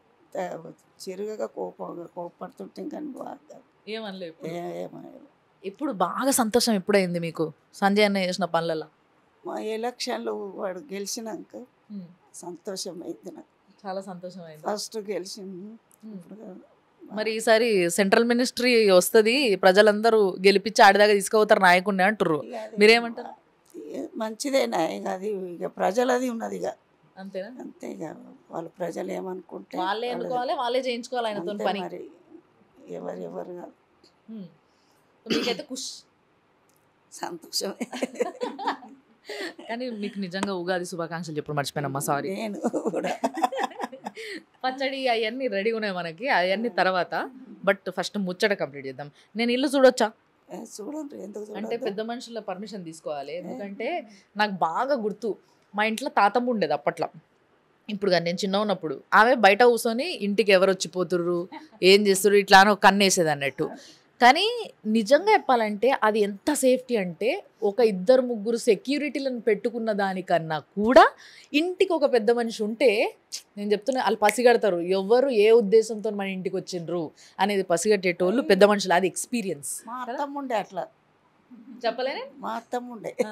చిరుగగా కోపంగా కోపడుతుంటే కానీ బాగా ఏమనలే ఏ- ఏమో ఇప్పుడు బాగా సంతోషం ఎప్పుడైంది మీకు సంజయ్ అన్న చేసిన పనులలో మా ఎలక్షన్లు వాడు గెలిచినాక సంతోషం అయింది నాకు చాలా సంతోషం అయింది ఫస్ట్ గెలిచింది ఇప్పుడు మరి ఈసారి సెంట్రల్ మినిస్ట్రీ వస్తుంది ప్రజలందరూ గెలిపించి ఆడిదాకా తీసుకుపోతారు నాయకుడిని అంటారు ఇక అది మీరేమంటారు? ఏ- మంచిదేనా ఇక అది ఇక ప్రజలది ఉన్నది ఇక అంతేనా అంతే ఇక వాళ్ళు ప్రజలు ఏమనుకుంటే వాళ్ళే వాళ్ళది. ఎన్నుకోవాలి వాళ్ళే చేయించుకోవాలి ఆయనతో అంతే పని మరి ఎవరు ఎవరు కాదు ఉమ్. మీకైతే ఖుష్ సంతోషమే కానీ మీకు నిజంగా ఉగాది శుభాకాంక్షలు చెప్పడం మర్చిపోయినమ్మా సారీ నేను కూడా పచ్చడి అవన్నీ రెడీగా ఉన్నాయి మనకి అవన్నీ తర్వాత బట్ ఫస్ట్ ముచ్చట కంప్లీట్ చేద్దాం నేను ఇల్లు చూడొచ్చా ఏ, చూడండి ఎందుకు అంటే చూడొద్దు? పెద్ద మనుషుల పర్మిషన్ తీసుకోవాలి ఎందుకంటే నాకు బాగా గుర్తు మా ఇంట్లో తాతమ్మ ఉండేది అప్పట్లో ఇప్పుడు కానీ నేను చిన్న ఉన్నప్పుడు ఆమె బయట కూర్చొని ఇంటికి ఎవరు వచ్చిపోతుర్రు ఏం చేస్తుర్రు ఇట్లా అని ఒక కన్ను వేసేది అన్నట్టు కానీ నిజంగా చెప్పాలంటే అది ఎంత సేఫ్టీ అంటే ఒక ఇద్దరు ముగ్గురు సెక్యూరిటీలను పెట్టుకున్న దానికన్నా కూడా ఇంటికి ఒక పెద్ద మనిషి ఉంటే నేను చెప్తున్నా వాళ్ళు పసిగడతారు ఎవరు ఏ ఉద్దేశంతో మన ఇంటికి వచ్చిండ్రు అనేది పసిగట్టేటోళ్ళు పెద్ద మనుషులు అది ఎక్స్పీరియన్స్ మా అత్తమ్మ ఉండే అట్లా చెప్పలేనే మా అత్తమ్మ ఉండే ఆ.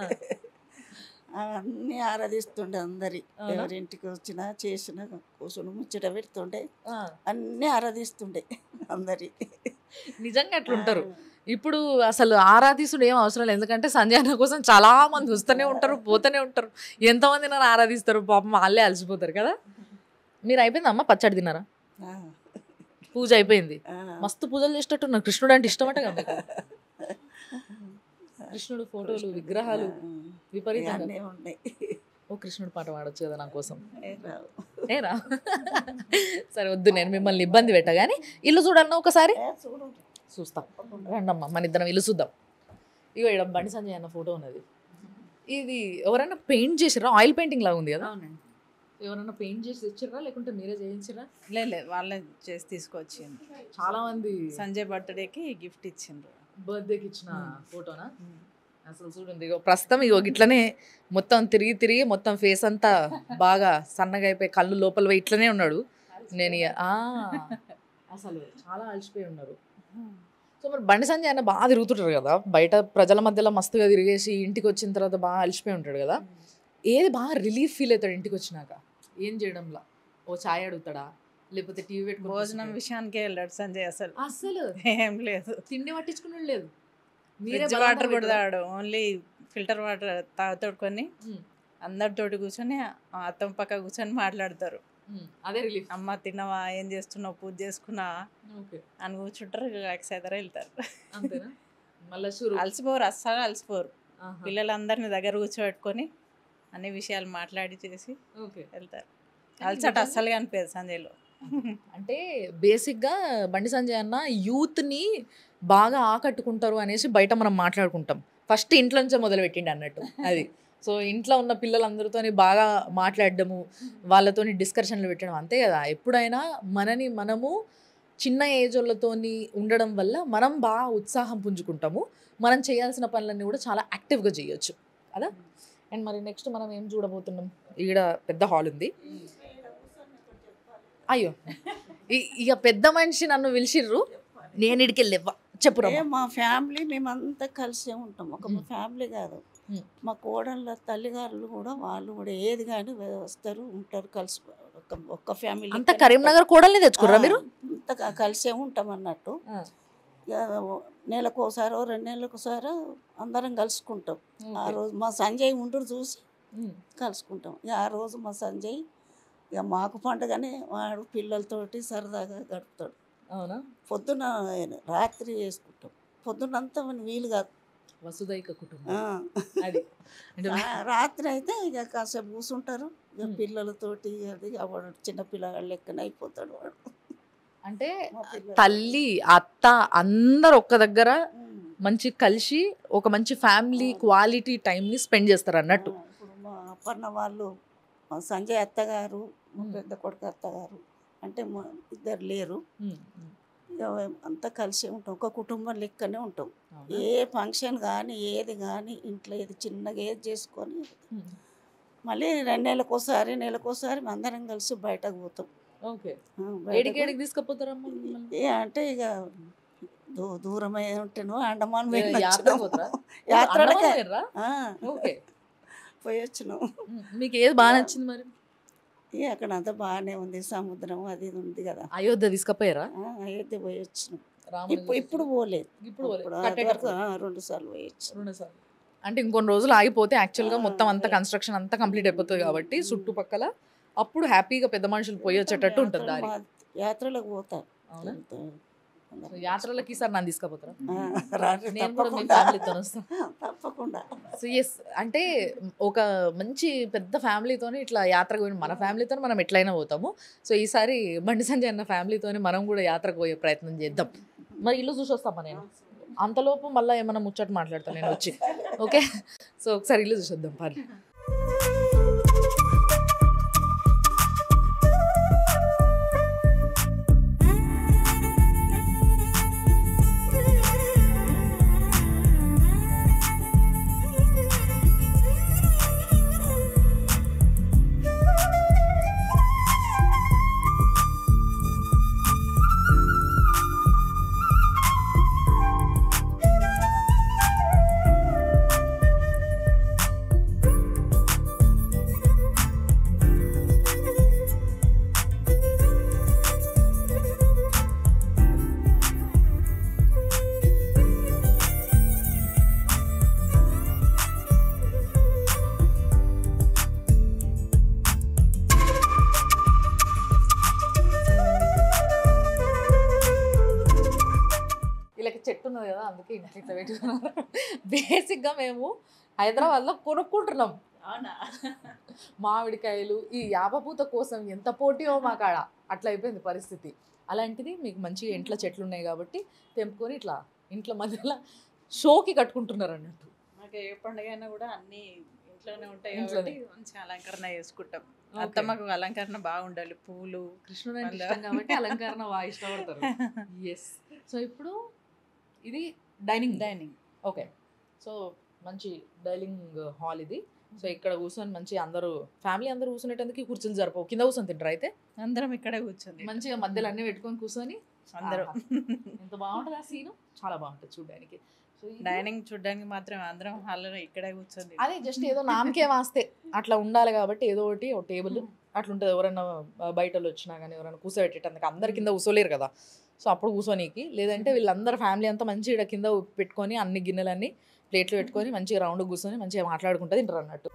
అన్నీ ఆరాధిస్తుండే అందరి అవునా? ఎవరింటికి వచ్చినా చేసినా కూర్చొని ముచ్చట పెడుతుండే ఆ, అన్నీ ఆరాధిస్తుండే అందరి నిజంగా అట్లుంటారు ఇప్పుడు అసలు ఆరాధిస్తుడు ఏం అవసరం లేదు ఎందుకంటే సంజయ్ అన్న కోసం చాలా మంది వస్తూనే ఉంటారు పోతూనే ఉంటారు ఎంతమంది నన్ను ఆరాధిస్తారు పాపం వాళ్ళే అలసిపోతారు కదా మీరు అయిపోయింది అమ్మ పచ్చడి తిన్నారా ఆ, పూజ అయిపోయింది ఆ. మస్తు పూజలు చేసేటట్టు నాకు కృష్ణుడు అంటే ఇష్టమట కదా మీకు? కృష్ణుడు ఫోటోలు విగ్రహాలు విపరీతంగా అన్నీ ఉన్నాయి ఓ కృష్ణుడు పాట పాడొచ్చు కదా నా కోసం ఏ రావు. ఏరా సరే వద్దు నేను మిమ్మల్ని ఇబ్బంది పెట్టా కానీ ఇల్లు చూడన్నా ఒకసారి ఏ చూడు చూస్తాం రండమ్మా మన ఇద్దరం ఇల్లు చూద్దాం ఇగో ఇక్కడ బండి సంజయ్ అన్న ఫోటో ఉన్నది ఇది ఎవరైనా పెయింట్ చేసిరా ఆయిల్ పెయింటింగ్ లాగా ఉంది కదా అవునండి ఎవరైనా పెయింట్ చేసి ఇచ్చిర్రా లేకుంటే మీరే చేయించిరా లేదు లేదు వాళ్ళే చేసి తీసుకొచ్చింది చాలా మంది సంజయ్ బర్త్డేకి గిఫ్ట్ ఇచ్చిండ్రు బర్త్డేకి ఇచ్చిన ఫోటోనా అసలు చూడండి ఇగో ప్రస్తుతం ఇగో ఇట్లనే మొత్తం తిరిగి తిరిగి మొత్తం ఫేస్ అంతా బాగా సన్నగా అయిపోయి కళ్ళు లోపల పోయి ఇట్లనే ఉన్నాడు నేను ఇక, ఆ, అసలు చాలా అలసిపోయి ఉన్నారు సో మరి బండి సంజయ్ అన్న బాగా తిరుగుతుంటారు కదా బయట ప్రజల మధ్యలో మస్తుగా తిరిగేసి ఇంటికి వచ్చిన తర్వాత బాగా అలసిపోయి ఉంటాడు కదా ఏది బాగా రిలీఫ్ ఫీల్ అవుతాడు ఇంటికి వచ్చినాక ఏం చేయడంలా ఓ ఛాయ్ అడుగుతాడా లేకపోతే టీవీ పెట్టుకుని భోజనం కూర్చుంటాడా? విషయానికే వెళ్ళాడు సంజయ్ అసలు అసలు ఏం లేదు తిండి పట్టించుకున్నాడు లేదు ఫ్రిడ్జ్ బలవంతంగా వాటర్ కూడా పెట్టారా? తాగడు ఓన్లీ ఫిల్టర్ వాటర్ తాగుతాడు కొన్ని ఉమ్, అందరితోటి కూర్చొని ఆ అత్తం పక్క కూర్చొని మాట్లాడతారు ఉమ్, అదే రిలీఫ్ అమ్మ తిన్నావా ఏం చేస్తున్నావు పూజ చేసుకున్నా ఓకే అని కూర్చుంటారు రిలాక్స్ అవుతారు వెళ్తారు అంతేనా మళ్ళీ షూరు అలసిపోరు అస్సలు అలసిపోరు ఆహా, పిల్లలందరినీ దగ్గర కూర్చోబెట్టుకొని అన్ని విషయాలు మాట్లాడి చేసి ఓకే వెళ్తారు అలసట అస్సలు కనిపించదు సంజయ్లో అంటే బేసిక్గా బండి సంజయ్ అన్న యూత్ని బాగా ఆకట్టుకుంటారు అనేసి బయట మనం మాట్లాడుకుంటాం ఫస్ట్ ఇంట్లో నుంచే మొదలు పెట్టిండి అన్నట్టు అది సో ఇంట్లో ఉన్న పిల్లలందరితోని బాగా మాట్లాడడము వాళ్ళతోని డిస్కషన్లు పెట్టడం అంతే కదా ఎప్పుడైనా మనని మనము చిన్న ఏజ్ వాళ్ళతోని ఉండడం వల్ల మనం బాగా ఉత్సాహం పుంజుకుంటాము మనం చేయాల్సిన పనులన్నీ కూడా చాలా యాక్టివ్గా చేయొచ్చు కదా అండ్ మరి నెక్స్ట్ మనం ఏం చూడబోతున్నాం ఈడ పెద్ద హాల్ ఉంది అయ్యో ఇ- ఇక పెద్ద మనిషి నన్ను పిలిచిర్రు నేను ఇడికి వెళ్ళివ్వ చెప్పు ఏ మా ఫ్యామిలీ మేమంతా కలిసే ఉంటాం ఒక మ్మ్. ఫ్యామిలీ కాదు మ్మ్. మా కోడళ్ళ తల్లిగారులు కూడా వాళ్ళు కూడా ఏది కానీ వస్తారు ఉంటారు కలిసి ఒక ఒక్క ఫ్యామిలీ అంత కరీంనగర్ కోడల్ని తెచ్చుకుర్రా మీరు అంత క- కలిసే ఉంటాం అన్నట్టు ఆ. ఇక నెలకు ఒకసారో రెండు నెలలకు ఒకసారో అందరం కలుసుకుంటాం ఆ రోజు మా సంజయ్ ఉంటురు చూసి ఉమ్. కలుసుకుంటాం ఇక ఆ రోజు మా సంజయ్ ఇక మాకు పండుగనే వాడు పిల్లలతోటి సరదాగా గడుపుతాడు అవునా పొద్దున రాత్రి చేసుకుంటాం పొద్దునంతా వీలు కాదు వసుదైక కుటుంబం ఆ. అది అంటే రా- రాత్రి అయితే ఇక కాసేపు కూర్చుంటారు ఇక మ్మ్. పిల్లలతోటి అది ఇక వాడు చిన్న పిల్లగాడు లెక్కన అయిపోతాడు వాడు అంటే మా పిల్లలు. తల్లి అత్త అందరు ఒక్క దగ్గర మ్మ్. మంచి కలిసి ఒక మంచి ఫ్యామిలీ క్వాలిటీ టైంని స్పెండ్ చేస్తారు అన్నట్టు ఆ, ఇప్పుడు మా అప్పన్న వాళ్ళు మా సంజయ్ అత్తగారు మా మ్మ్. పెద్ద కొడుకు అత్తగారు అంటే మా ఇద్దరు లేరు ఉమ్, ఉమ్. ఇక అంతా కలిసి ఉంటాం ఒక కుటుంబం లెక్కనే ఉంటాం అవునా? ఏ ఫంక్షన్ కానీ ఏది కానీ ఇంట్లో ఏది చిన్నగా ఏది చేసుకొని ఉమ్. మళ్ళీ రెండు నెలలకు ఒకసారి నెలకు ఒకసారి అందరం కలిసి బయటకు పోతాం ఓకే ఆ, బయటకు ఏడికి ఏడికి తీసుకుపోతారమ్మా మిమ్మల్ని? ఏ అంటే ఇక దూ దూరమై ఉంటేనో అండమాన్ ఏ, పోయి యాత్రకు వచ్చినాం. పోతారా? యాత్రలకే అండమాన్ పోయిర్రా? ఆ, ఓకే పోయి వచ్చినాం ఉమ్, మీకు ఏది బాగా నచ్చింది మరి ఇక అక్కడ అంతా బాగానే ఉంది సముద్రం అది ఇది ఉంది కదా అయోధ్య తీసుకుపోయారా ఆ, అయోధ్య పోయి వచ్చినాం రాముని ఇప్పుడు ఇప్పుడు పోలేదు ఇప్పుడు పోలే. ఇప్పుడు కట్టేటప్పుడు. అంతవరకు, ఆ, రెండు సార్లు పోయి వచ్చినాం రెండుసార్లు. అంటే ఇంకొన్ని రోజులు ఆగిపోతే యాక్చువల్గా ఆ, మొత్తం అంతా అదే. కన్స్ట్రక్షన్ అంతా కంప్లీట్ అయిపోతుంది కాబట్టి చుట్టుపక్కల అప్పుడు హ్యాపీగా పెద్ద మనుషులు పోయి వచ్చేటట్టు ఉంటుంది దారి యాత్రలు మా- యాత్రలకు పోతారు అవునా అందరం. సో యాత్రలకి ఈసారి నన్ను తీసుకుపోతారా ఆ, రాత్రి నేను కూడా మీ తప్పకుండా ఫ్యామిలీతో వస్తాను తప్పకుండా సో ఎస్ అంటే ఒక మంచి పెద్ద ఫ్యామిలీతోని ఇట్లా యాత్రకు పోయిన మన ఫ్యామిలీతో మనం ఎట్లయినా పోతాము సో ఈసారి బండి సంజయ్ అన్న ఫ్యామిలీతోని మనం కూడా యాత్రకు పోయే ప్రయత్నం చేద్దాం మరి ఇల్లు చూసి వస్తామా నేను అంతలోపు మళ్ళీ ఏమైనా ముచ్చట మాట్లాడతాను నేను వచ్చి ఓకే సో ఒకసారి ఇల్లు చూసొద్దాం పని వీళ్ళకి చెట్టు ఉన్నది కదా అందుకే ఇంట్లో ఇట్లా పెట్టుకున్నారు బేసిక్గా మేము హైదరాబాద్లో కొనుక్కుంటున్నాం అవునా మామిడికాయలు ఈ యాపపూత కోసం ఎంత పోటీయో మా కాడ అట్లా అయిపోయింది పరిస్థితి అలాంటిది మీకు మంచిగా ఇంట్లో చెట్లు ఉన్నాయి కాబట్టి తెంపుకొని ఇట్లా ఇంట్లో మధ్యలో షోకి కట్టుకుంటున్నారు అన్నట్టు మాకు ఏ పండుగ అయినా కూడా అన్ని ఇంట్లోనే ఉంటాయి ఇంట్లోనే. కాబట్టి మంచి అలంకరణ చేసుకుంటాం అత్తమ్మకు అలంకరణ బాగుండాలి పూలు కృష్ణుడు అంటే మళ్ళా. ఇష్టం కాబట్టి అలంకరణ బాగా ఇష్టపడతారు ఎస్ సో ఇప్పుడు ఇది డైనింగ్ డైనింగ్ ఓకే సో మంచి డైనింగ్ హాల్ ఇది సో ఇక్కడ కూర్చొని మంచి అందరూ ఫ్యామిలీ అందరూ కూర్చునేటందుకు ఈ కుర్చీలు జరపవు కింద కూర్చొని తింటారు అయితే అందరం ఇక్కడే కూర్చుంది మంచిగా మధ్యలో అన్ని పెట్టుకొని కూర్చొని అందరం ఎంత బాగుంటుంది ఆ సీను చాలా బాగుంటుంది చూడడానికి సో ఇది- డైనింగ్ చూడడానికి మాత్రం అందరం హాల్లో ఇక్కడే కూర్చుంది అదే జస్ట్ ఏదో నామకే వాస్తే అట్లా ఉండాలి కాబట్టి ఏదో ఒకటి ఒక టేబుల్ అట్లా ఉంటుంది ఎవరైనా ఆ, బయట వాళ్ళు వచ్చినా కానీ ఎవరైనా కూర్చోబెట్టేటందుకు అందరి కింద కూర్చోలేరు కదా సో అప్పుడు కూర్చోనీకి లేదంటే వీళ్ళందరూ ఫ్యామిలీ అంతా మంచిగా ఈడ కింద పెట్టుకొని అన్ని గిన్నెలన్నీ ప్లేట్లు పెట్టుకొని మంచిగా రౌండ్ కూర్చొని మంచిగా మాట్లాడుకుంటూ తింటారు అన్నట్టు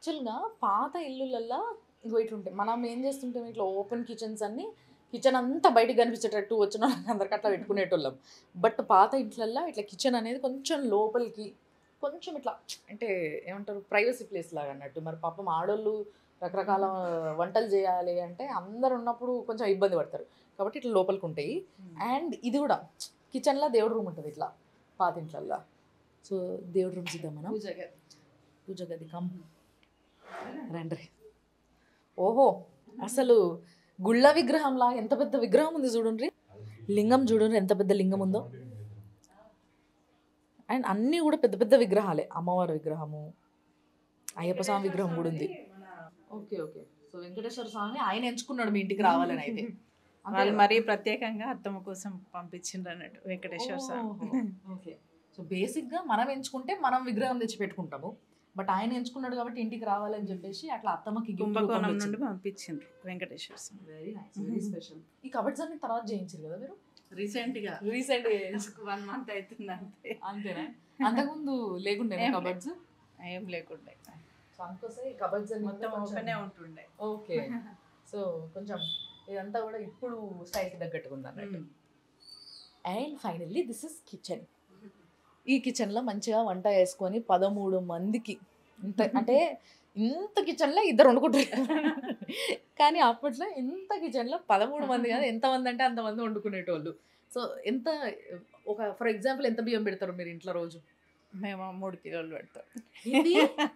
యాక్చువల్గా పాత ఇల్లులల్లో ఇగో ఇట్లా ఉంటాయి మనం ఏం చేస్తుంటాం ఇట్లా ఓపెన్ కిచెన్స్ అన్ని కిచెన్ అంతా బయటికి కనిపించేటట్టు వచ్చిన వాళ్ళకి అందరికి అట్లా పెట్టుకునేటోళ్ళం బట్ పాత ఇంట్లల్లో ఇట్లా కిచెన్ అనేది కొంచెం లోపలికి కొంచెం ఇట్లా అంటే ఏమంటారు ప్రైవసీ ప్లేస్ లాగా అన్నట్టు మరి పాపం ఆడోళ్ళు రకరకాల వంటలు చేయాలి అంటే అందరు ఉన్నప్పుడు కొంచెం ఇబ్బంది పడతారు కాబట్టి ఇట్లా లోపలికి ఉంటాయి అండ్ ఇది కూడా కిచెన్లో దేవుడు రూమ్ ఉంటుంది ఇట్లా పాత ఇంట్లల్లో సో దేవుడు రూమ్ చూద్దాం మనం పూజ గది కమ్ రండి ఓహో అసలు గుళ్ళ విగ్రహంలా ఎంత పెద్ద విగ్రహం ఉంది చూడండి లింగం చూడండి ఎంత పెద్ద లింగం ఉందో అండ్ అన్నీ కూడా పెద్ద పెద్ద విగ్రహాలే అమ్మవారి విగ్రహము అయ్యప్ప స్వామి విగ్రహం కూడా ఉంది okay okay so Venkateswara Swamy ఆయన ఎంచుకున్నాడు మీ ఇంటికి రావాలని అయితే వాళ్ళు మరీ ప్రత్యేకంగా అత్తమ్మ కోసం పంపించిండ్రు అన్నట్టు వెంకటేశ్వర స్వామి ఓకే సో బేసిక్గా మనం ఎంచుకుంటే మనం విగ్రహం తెచ్చి పెట్టుకుంటాము బట్ ఆయన ఎంచుకున్నాడు కాబట్టి ఇంటికి రావాలని చెప్పేసి అట్లా అత్తమ్మకి కుంభకోణం నుండి పంపించిండ్రు Venkateswara Swamy very nice very special ఈ కబడ్స్ అన్ని తర్వాత చేయించారు కదా మీరు రీసెంట్ గా రీసెంట్ వన్ మంత్ అవుతుంది అంతే అంతేనా అంతకుముందు లేకుండే ఏం కబడ్స్ ఏం లేకుండే సో అందుకోసం ఈ కబడ్స్ అన్ని మొత్తం కొంచెం- ఓపెనే ఉంటుండే ఓకే సో కొంచెం ఇదంతా కూడా ఇప్పుడు స్టైల్కి తగ్గట్టుగా ఉంది అన్నట్టు and finally this is kitchen ఈ కిచెన్లో మంచిగా వంట వేసుకొని పదమూడు మందికి ఇంత అంటే ఇంత కిచెన్లో ఇద్దరు వండుకుంటారు కానీ అప్పట్లో ఇంత కిచెన్లో పదమూడు మంది కాదు ఎంతమంది అంటే అంతమంది వండుకునేటోళ్ళు సో ఎంత ఒక ఫర్ ఎగ్జాంపుల్ ఎంత బియ్యం పెడతారు మీరు ఇంట్లో రోజు మేము మూడు కిలోలు పెడతాం ఏంది?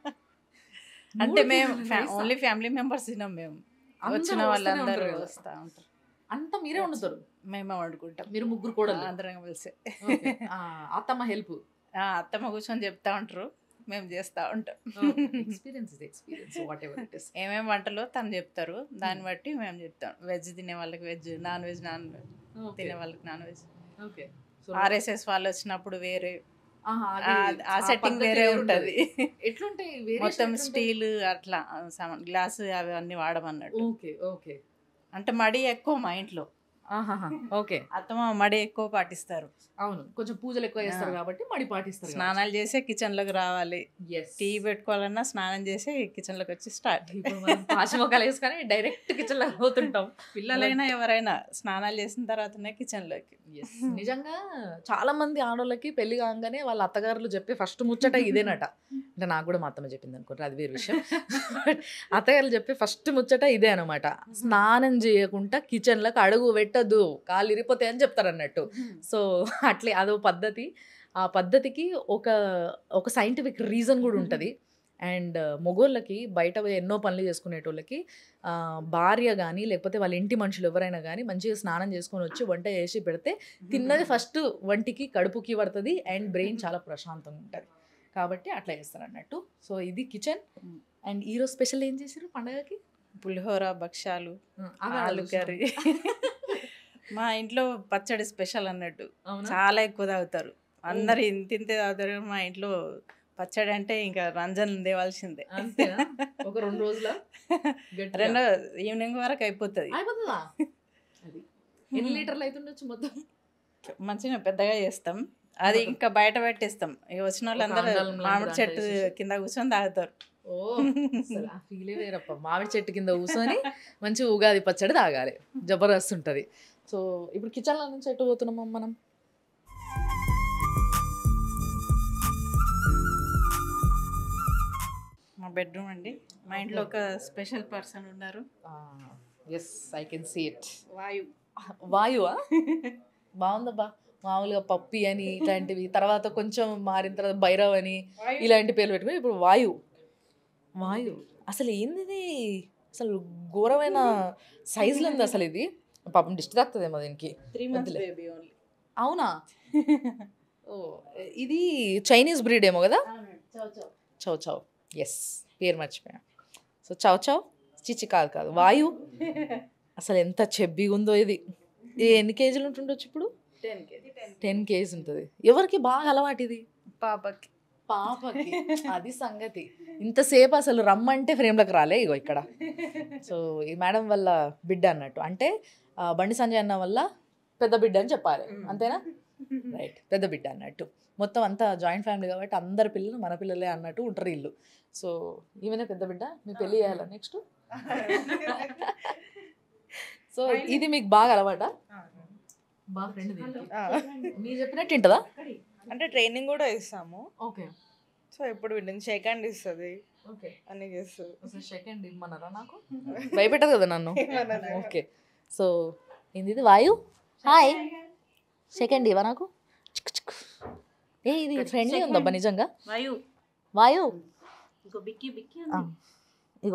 అంటే మూడు మేము కిలోలు రైసా? ఓన్లీ ఫ్యామిలీ మెంబర్స్ తినాం మేము అందరూ వచ్చిన వస్తూనే వాళ్ళందరూ ఉంటారు కదా. వస్తూ ఉంటారు అంతా మీరే వండుతారు మేమే వండుకుంటాం మీరు ముగ్గురు కూడా అందరం కలిసి అత్తమ్మ హెల్ప్ ఆ, అత్తమ్మ కూర్చొని చెప్తా ఉంటారు మేము చేస్తూ ఉంటాం experience is experience whatever it is ఏమేమి వంటలో తను చెప్తారు దాన్ని బట్టి మేము చెప్తాం వెజ్ తినే వాళ్ళకి veg non veg non veg తినే వాళ్ళకి నాన్ వెజ్ ఓకే ఆర్ఎస్ఎస్ వాళ్ళు వచ్చినప్పుడు వేరే అది ఆ- ఆ సెట్టింగ్ వేరే ఉంటది ఎట్లుంటాయి మొత్తం స్టీల్ అట్లా గ్లాస్ అవి అన్ని వాడమన్నట్టు ఓకే ఓకే అంటే మడి ఎక్కువ మా ఇంట్లో ఓకే అత్తమ్మ మడి ఎక్కువ పాటిస్తారు అవును కొంచెం పూజలు ఎక్కువ చేస్తారు ఆ. కాబట్టి మడి పాటిస్తారు స్నానాలు చేసే కిచెన్ లోకి రావాలి ఎస్ టీ పెట్టుకోవాలన్నా స్నానం చేసి కిచెన్ లోకి వచ్చి స్టార్ట్ ఇప్పుడు మనం పాశమొక్కలు వేసుకొని డైరెక్ట్ కిచెన్ లో పోతుంటాం పిల్లలైనా ఎవరైనా స్నానాలు చేసిన తర్వాతనే కిచెన్ లోకి Yes. నిజంగా చాలా మంది ఆడోళ్ళకి పెళ్లి కాగానే వాళ్ళ అత్తగారులు చెప్పే ఫస్ట్ ముచ్చట ఇదేనట అంటే నాకు కూడా మా అత్తమ్మ చెప్పింది అనుకుంటారు అది వేరే విషయం అత్తగారులు చెప్పే ఫస్ట్ ముచ్చట ఇదే అనమాట స్నానం చేయకుండా కిచెన్లకు అడుగు పెట్టద్దు కాళ్ళు ఇరిపోతాయి అని చెప్తారు అన్నట్టు సో అట్లే అదో పద్ధతి ఆ పద్ధతికి ఒక ఒక సైంటిఫిక్ రీజన్ కూడా ఉంటుంది అండ్ మొగోళ్ళకి బయట పోయి ఎన్నో పనులు చేసుకునేటోళ్ళకి ఆ, భార్య కానీ లేకపోతే వాళ్ళ ఇంటి మనుషులు ఎవరైనా కానీ మంచిగా స్నానం చేసుకొని వచ్చి వంట చేసి పెడితే తిన్నది ఫస్ట్ వంటికి కడుపుకి పడుతుంది అండ్ బ్రెయిన్ చాలా ప్రశాంతంగా ఉంటుంది కాబట్టి అట్లా చేస్తారు అన్నట్టు సో ఇది కిచెన్ అండ్ ఈరోజు స్పెషల్ ఏం చేశారు పండగకి పులిహోర భక్షాలు అవి ఆలు ఆలోచన. కర్రీ మా ఇంట్లో పచ్చడి స్పెషల్ అన్నట్టు అవునా? చాలా ఎక్కువ తాగుతారు అందరు ఇంత ఇంతే తాగుతారు మా ఇంట్లో పచ్చడి అంటే ఇంకా రంజన్ తేవాల్సిందే అంతేనా? ఒక రెండు రోజుల గట్టిగా? రెండో ఈవినింగ్ వరకు అయిపోతుంది అయిపోతుందా అది ఎన్ని లీటర్లు అవుతుండొచ్చు మొత్తం మంచిగా పెద్దగా చేస్తాం అది ఇంకా బయట పెట్టేస్తాం ఇక వచ్చిన వాళ్ళందరూ అండాలం లాంటి మామిడి దాంట్లో చెట్టు వేసేసి. కింద కూర్చొని తాగుతారు ఓ అసలు ఆ ఫీలే వేరప్ప మామిడి చెట్టు కింద కూర్చొని మంచి ఉగాది పచ్చడి తాగాలి జబర్దస్త్ ఉంటుంది సో ఇప్పుడు కిచెన్లో నుంచి ఎటు పోతున్నాం మనం మా బెడ్రూమ్ అండి మా ఇంట్లో ఒక స్పెషల్ పర్సన్ ఉన్నారు yes I can see it వాయు వాయువా బాగుందబ్బా మామూలుగా పప్పి అని ఇట్లాంటివి తర్వాత కొంచెం మారిన తర్వాత భైరవ్ అని ఇలాంటి పేర్లు పెట్టుకుని ఇప్పుడు వాయు వాయు అసలు ఏంది ఇది అసలు ఘోరమైన సైజులో ఉంది అసలు ఇది పాపం డిస్ట్ తాకుతుందేమో దీనికి త్రీ మంత్స్ వద్దులే. బేబీ ఓన్లీ అవునా ఓ ఇది చైనీస్ బ్రీడ్ ఏమో కదా చౌ చౌ ఎస్ పేరు మర్చిపోయా సో చౌ చౌ చిచి కాదు కాదు వాయు అసలు ఎంత చెబ్బిగా ఉందో ఇది ఇది ఎన్ని కేజీలు ఉంటుండొచ్చు ఇప్పుడు టెన్ కేజీ టెన్ కేజీ ఉంటుంది ఎవరికి బాగా అలవాటు ఇది పాపకి పాపకి అది సంగతి ఇంతసేపు అసలు రమ్మంటే ఫ్రేమ్లోకి రాలే ఇగో ఇక్కడ సో ఈ మేడం వల్ల బిడ్డ అన్నట్టు అంటే ఆ, బండి సంజయ్ అన్న వల్ల పెద్ద బిడ్డ అని చెప్పాలి అంతేనా రైట్ పెద్ద బిడ్డ అన్నట్టు మొత్తం అంతా జాయింట్ ఫ్యామిలీ కాబట్టి అందరి పిల్లలు మన పిల్లలే అన్నట్టు ఉంటారు ఇల్లు సో ఈమెనే పెద్ద బిడ్డ మీ పెళ్ళి చేయాలా నెక్స్ట్ సో ఇది మీకు బాగా అలవాట బాగా ఫ్రెండ్ మీరు చెప్పినట్టు ఉంటుందా అంటే ట్రైనింగ్ కూడా ఇస్తాము ఓకే సో ఎప్పుడు వీటిని షేక్ హ్యాండ్ ఇస్తుంది ఓకే అన్ని చేస్తుంది అసలు సెకండ్ ఇమ్మన్నారా నాకు భయపెట్టదు కదా నన్ను ఓకే సో ఏంది ఇది వాయు హాయ్ సెకండ్ ఇవా నాకు చిక్ చిక్. ఏ ఇది ఫ్రెండ్లీ ఉందబ్బా నిజంగా వాయు వాయు ఇంకో బిక్కి బిక్కి ఆ, ఉంది ఇగో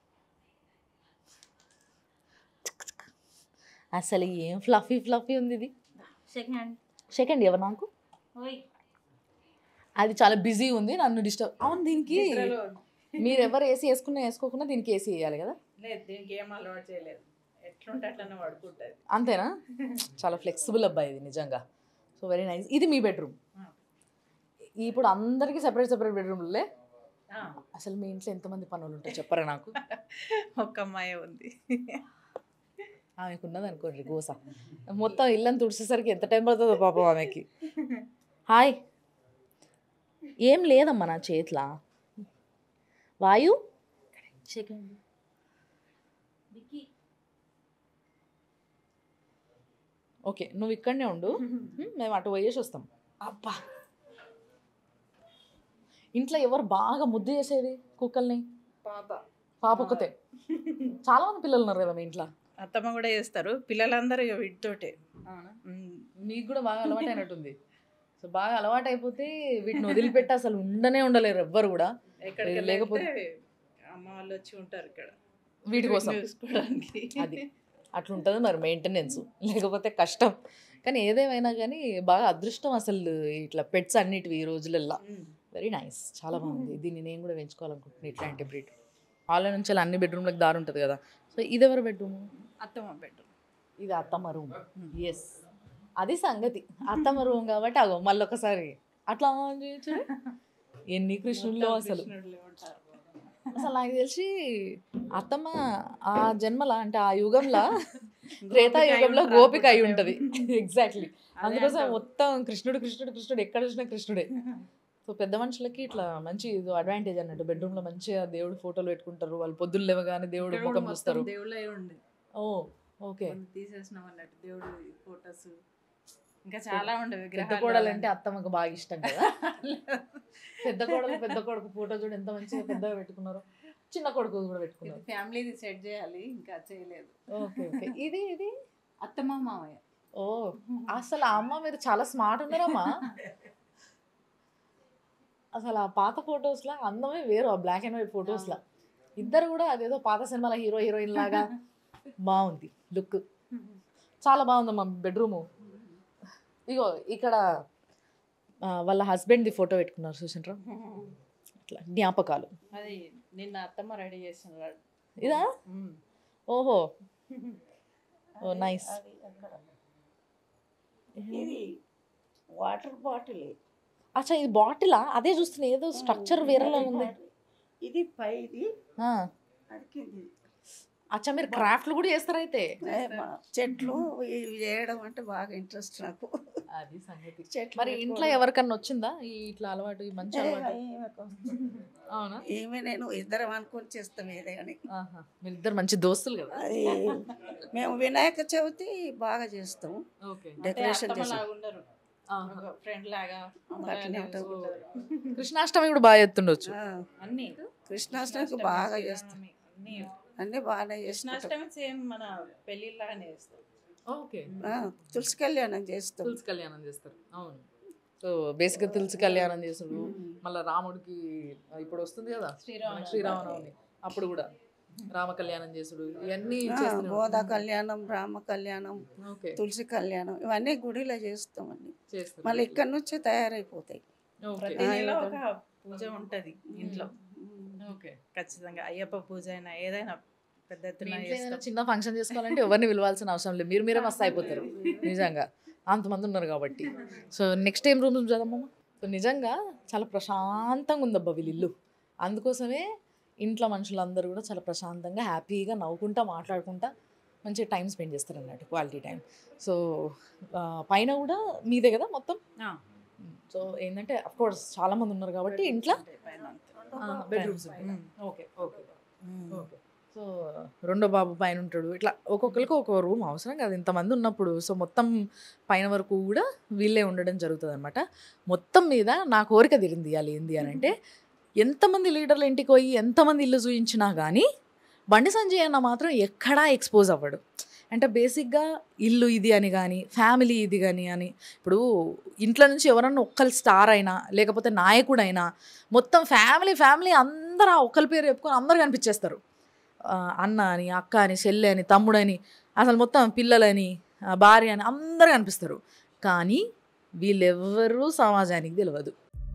చిక్ చిక్. అసలు ఏం ఫ్లఫీ ఫ్లఫీ ఉంది ఇది సెకండ్ హ్యాండ్ సెకండ్ ఇవ్వ నాకు ఓయ్ అది చాలా బిజీ ఉంది నన్ను డిస్టర్బ్ అవును దీనికి మీరు ఎవరు ఏసీ వేసుకున్నా వేసుకోకుండా దీనికి ఏసీ వేయాలి కదా లేదు దీనికి ఏం అలవాటు చేయలేదు ఎట్లుంటే అట్లనే పడుకుంటుంది అంతేనా చాలా ఫ్లెక్సిబుల్ అబ్బాయి ఇది నిజంగా సో వెరీ నైస్ ఇది మీ బెడ్రూమ్ ఇప్పుడు అందరికీ సెపరేట్ సెపరేట్ బెడ్రూమ్లే అసలు మీ ఇంట్లో ఎంతమంది పనులు ఉంటాయి చెప్పరా నాకు ఒక్క అమ్మాయి ఉంది ఆమెకు ఉన్నది అనుకోండి గోస మొత్తం ఇల్లని తుడిచేసరికి ఎంత టైం పడుతుందో పాపం ఆమెకి హాయ్ ఏం లేదమ్మా నా చేతిలో వాయు సెకండ్ బిక్కి ఓకే నువ్వు ఇక్కడనే ఉండు హ్మ్, మేము అటు పోయేసి వస్తాం అబ్బా ఇంట్లో ఎవరు బాగా ముద్దు చేసేది కుక్కల్ని పాప పాప ఒక్కతే చాలా మంది పిల్లలు ఉన్నారు కదా మీ ఇంట్లో అత్తమ్మ కూడా చేస్తారు పిల్లలందరూ ఇక వీటితోటే ఉమ్. మీకు కూడా బాగా అలవాటు అయినట్టుంది సో బాగా అలవాటు అయిపోతే వీటిని వదిలిపెట్టి అసలు ఉండనే ఉండలేరు ఎవ్వరు కూడా ఎక్కడికి లేకపోతే- లేకపోతే అమ్మ వాళ్ళు వచ్చి ఉంటారు ఇక్కడ వీటి కోసం చూసుకోవడానికి అది అట్లుంటుంది మరి మెయింటెనెన్స్ లేకపోతే కష్టం కానీ ఏదేమైనా కానీ బాగా అదృష్టం అసలు ఇట్లా పెట్స్ అన్నిటివి ఈ రోజులల్లో ఉమ్. వెరీ నైస్ చాలా బాగుంది దీన్ని నేను కూడా పెంచుకోవాలనుకుంటున్నాను ఇట్లాంటి బ్రీడ్ హాల్లో నుంచి అలా అన్ని బెడ్రూమ్లకు దారి ఉంటుంది కదా సో ఇది ఎవరి బెడ్రూమ్ అత్తమ్మ బెడ్ ఇది అత్తమ్మ రూమ్ ఎస్ అది సంగతి అత్తమ్మ రూమ్ కాబట్టి అగో మళ్ళీ ఒకసారి అట్లా ఆన్ చేయొచ్చు ఎన్ని కృష్ణుల్లో అసలు ఉంటారు అసలు నాకు తెలిసి అత్తమ్మ ఆ జన్మల అంటే ఆ యుగంలో త్రేతా యుగంలో గోపిక అయి ఉంటది ఎగ్జాక్ట్లీ అందుకోసం మొత్తం కృష్ణుడు కృష్ణుడు కృష్ణుడు ఎక్కడ చూసినా కృష్ణుడే సో పెద్ద మనుషులకి ఇట్లా మంచి ఇది అడ్వాంటేజ్ అన్నట్టు బెడ్రూమ్ లో మంచిగా దేవుడు ఫోటోలు పెట్టుకుంటారు వాళ్ళు పొద్దున్న లేవగానే దేవుడు ముఖం చూస్తారు దేవుళ్ళే ఉండి ఓ ఓకే కొన్ని తీసేసినాం అన్నట్టు దేవుడు ఫొటోస్ ఇంకా చాలా ఉండే పెద్ద విగ్రహాలు కోడలు అంటే అత్తమ్మకు బాగా ఇష్టం కదా పెద్ద కోడలు పెద్ద కొడుకు ఫోటో చూడు ఎంత మంచిగా పెద్దగా పెట్టుకున్నారు చిన్న కొడుకు కూడా పెట్టుకున్నారు ఫ్యామిలీది సెట్ చేయాలి ఇంకా చేయలేదు ఓకే ఓకే ఇది ఇది అత్తమ్మ మామయ్య ఓ అసలు ఆ అమ్మ మీరు చాలా స్మార్ట్ ఉన్నారమ్మా అసలు ఆ పాత ఫొటోస్ లా అందమే వేరు ఆ బ్లాక్ అండ్ వైట్ ఫొటోస్ లా ఇద్దరు కూడా అదేదో పాత సినిమాల హీరో హీరోయిన్ లాగా బాగుంది లుక్ చాలా బాగుందమ్మా బెడ్రూము ఇగో ఇక్కడ ఆ, వాళ్ళ హస్బెండ్ది ఫోటో పెట్టుకున్నారు చూసిండ్రా ఇట్లా జ్ఞాపకాలు అది నిన్న అత్తమ్మ రెడీ చేసిన వాడు ఇదా ఓహో ఓ నైస్ అది అక్కడ ఇది వాటర్ బాటిల్ అచ్చా ఇది బాటిలా అదే చూస్తున్నా ఏదో స్ట్రక్చర్ వేరేలా ఉంది ఇది పైది ఆ, అది కింది అచ్చా మీరు క్రాఫ్ట్లు కూడా చేస్తారు అయితే ఏ, మా చెట్లు ఇవి చేయడం అంటే బాగా ఇంట్రెస్ట్ నాకు అది సంగతి చెట్లు మరి ఇంట్లో పెట్టుకోవడం. ఎవరికన్నా వచ్చిందా ఈ ఇట్లా అలవాటు ఈ మంచి ఏ, అలవాటు ఈమెకు. అవునా ఈమె నేను ఇద్దరం అనుకొని చేస్తాం ఏదే అని ఆహా. మీరిద్దరు మంచి దోస్తులు కదా అది మేము వినాయక చవితి బాగా చేస్తాం ఓకే డెకరేషన్ అత్తమ్మ చేసాం లాగా ఉండరు ఫ్రెండ్ లాగా అట్లనే ఉంటాం. ఉంటారు. కృష్ణాష్టమి కూడా బాగా ఎత్తుండొచ్చు ఆ, అన్ని కృష్ణాష్టమికి బాగా చేస్తాం శ్రీరామనవమి, అన్ని అన్నీ బాగానే చేసుకుంటాం కృష్ణాష్టమి సేమ్ మన పెళ్లిలాగానే చేస్తాం ఓకే ఆ, తులసి కళ్యాణం చేస్తాం తులసి కళ్యాణం చేస్తారు అవును సో బేసిక్గా తులసి కళ్యాణం చేసుడు మళ్ళీ రాముడికి ఇప్పుడు వస్తుంది కదా శ్రీరామనవమి. శ్రీరామనవమి అప్పుడు కూడా రామ కళ్యాణం చేసుడు ఇవన్నీ ఆ, చేస్తూనే గోదా కళ్యాణం రామ కళ్యాణం ఉంటాం. ఓకే తులసి కళ్యాణం ఇవన్నీ గుడిలో చేస్తాం అన్ని చేస్తారు మళ్ళీ ఇక్కడ నుంచే తయారైపోతాయి ఓకే ప్రతి ఆ, నెల ఇవ్వడం. ఒక పూజ ఉంటది ఇంట్లో ఓకే ఖచ్చితంగా అయ్యప్ప పూజ అయినా ఏదైనా పెద్ద మీ ఎత్తున ఇంట్లో ఏదైనా చేస్తాం చిన్న ఫంక్షన్ చేసుకోవాలంటే ఎవరిని పిలవాల్సిన అవసరం లేదు మీరు మీరే మస్తు అయిపోతారు నిజంగా అంతమంది ఉన్నారు కాబట్టి సో నెక్స్ట్ ఏం రూమ్ చదవమ్మా సో నిజంగా చాలా ప్రశాంతంగా ఉందబ్బా వీళ్ళ ఇల్లు అందుకోసమే ఇంట్లో మనుషులందరూ కూడా చాలా ప్రశాంతంగా హ్యాపీగా నవ్వుకుంటా మాట్లాడుకుంటా మంచిగా టైం స్పెండ్ చేస్తారు అన్నట్టు క్వాలిటీ టైం సో పైన కూడా మీదే కదా మొత్తం సో ఏంటంటే కోర్స్ చాలా మంది ఉన్నారు కాబట్టి ఇంట్లో bedrooms okay okay okay so రెండో బాబు పైన ఉంటాడు ఇట్లా ఒక్కొక్కరికి ఒక్కొక్క రూమ్ అవసరం కాదు ఇంతమంది ఉన్నప్పుడు సో మొత్తం పైన వరకు కూడా వీళ్ళే ఉండడం జరుగుతుంది అనమాట మొత్తం మీద నా కోరిక తీరింది ఇవ్వాలి ఏంది అని అంటే ఎంతమంది లీడర్లు ఇంటికి పోయి ఎంతమంది ఇల్లు చూయించినా కానీ బండి సంజయ్ అన్న మాత్రం ఎక్కడా ఎక్స్పోజ్ అవ్వడు అంటే బేసిక్గా ఇల్లు ఇది అని కానీ ఫ్యామిలీ ఇది కానీ అని ఇప్పుడు ఇంట్లో నుంచి ఎవరన్నా ఒక్కరు స్టార్ అయినా లేకపోతే నాయకుడైనా మొత్తం ఫ్యామిలీ ఫ్యామిలీ అందరూ ఆ ఒక్కరి పేరు చెప్పుకొని అందరు కనిపించేస్తారు ఆ, అన్న అని అక్క అని చెల్లె అని తమ్ముడని అసలు మొత్తం పిల్లలని ఆ, భార్య అని అందరు కనిపిస్తారు కానీ వీళ్ళెవ్వరూ సమాజానికి తెలియదు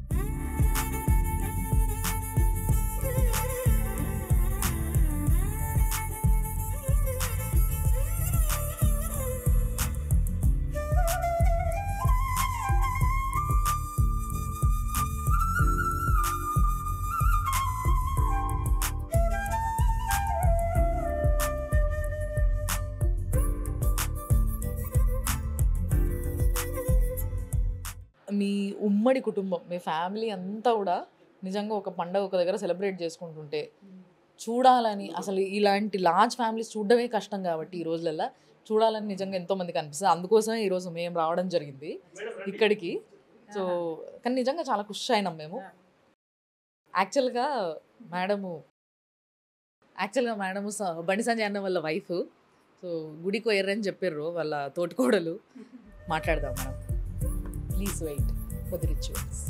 మీ ఉమ్మడి కుటుంబం మీ ఫ్యామిలీ అంతా కూడా నిజంగా ఒక పండగ ఒక దగ్గర సెలబ్రేట్ చేసుకుంటుంటే చూడాలని అసలు ఇలాంటి లార్జ్ ఫ్యామిలీస్ చూడడమే కష్టం కాబట్టి ఈ రోజులల్లో చూడాలని నిజంగా ఎంతో మందికి అనిపిస్తుంది అందుకోసమే ఈరోజు మేము రావడం జరిగింది ఇక్కడికి సో కానీ నిజంగా చాలా ఖుషి అయినాం మేము యాక్చువల్గా మేడము యాక్చువల్గా మేడము స- బండి సంజయ్ అన్న వాళ్ళ వైఫ్ సో గుడికి పోయారని చెప్పారు వాళ్ళ తోటికోడలు మాట్లాడదాం మనం please wait for the rituals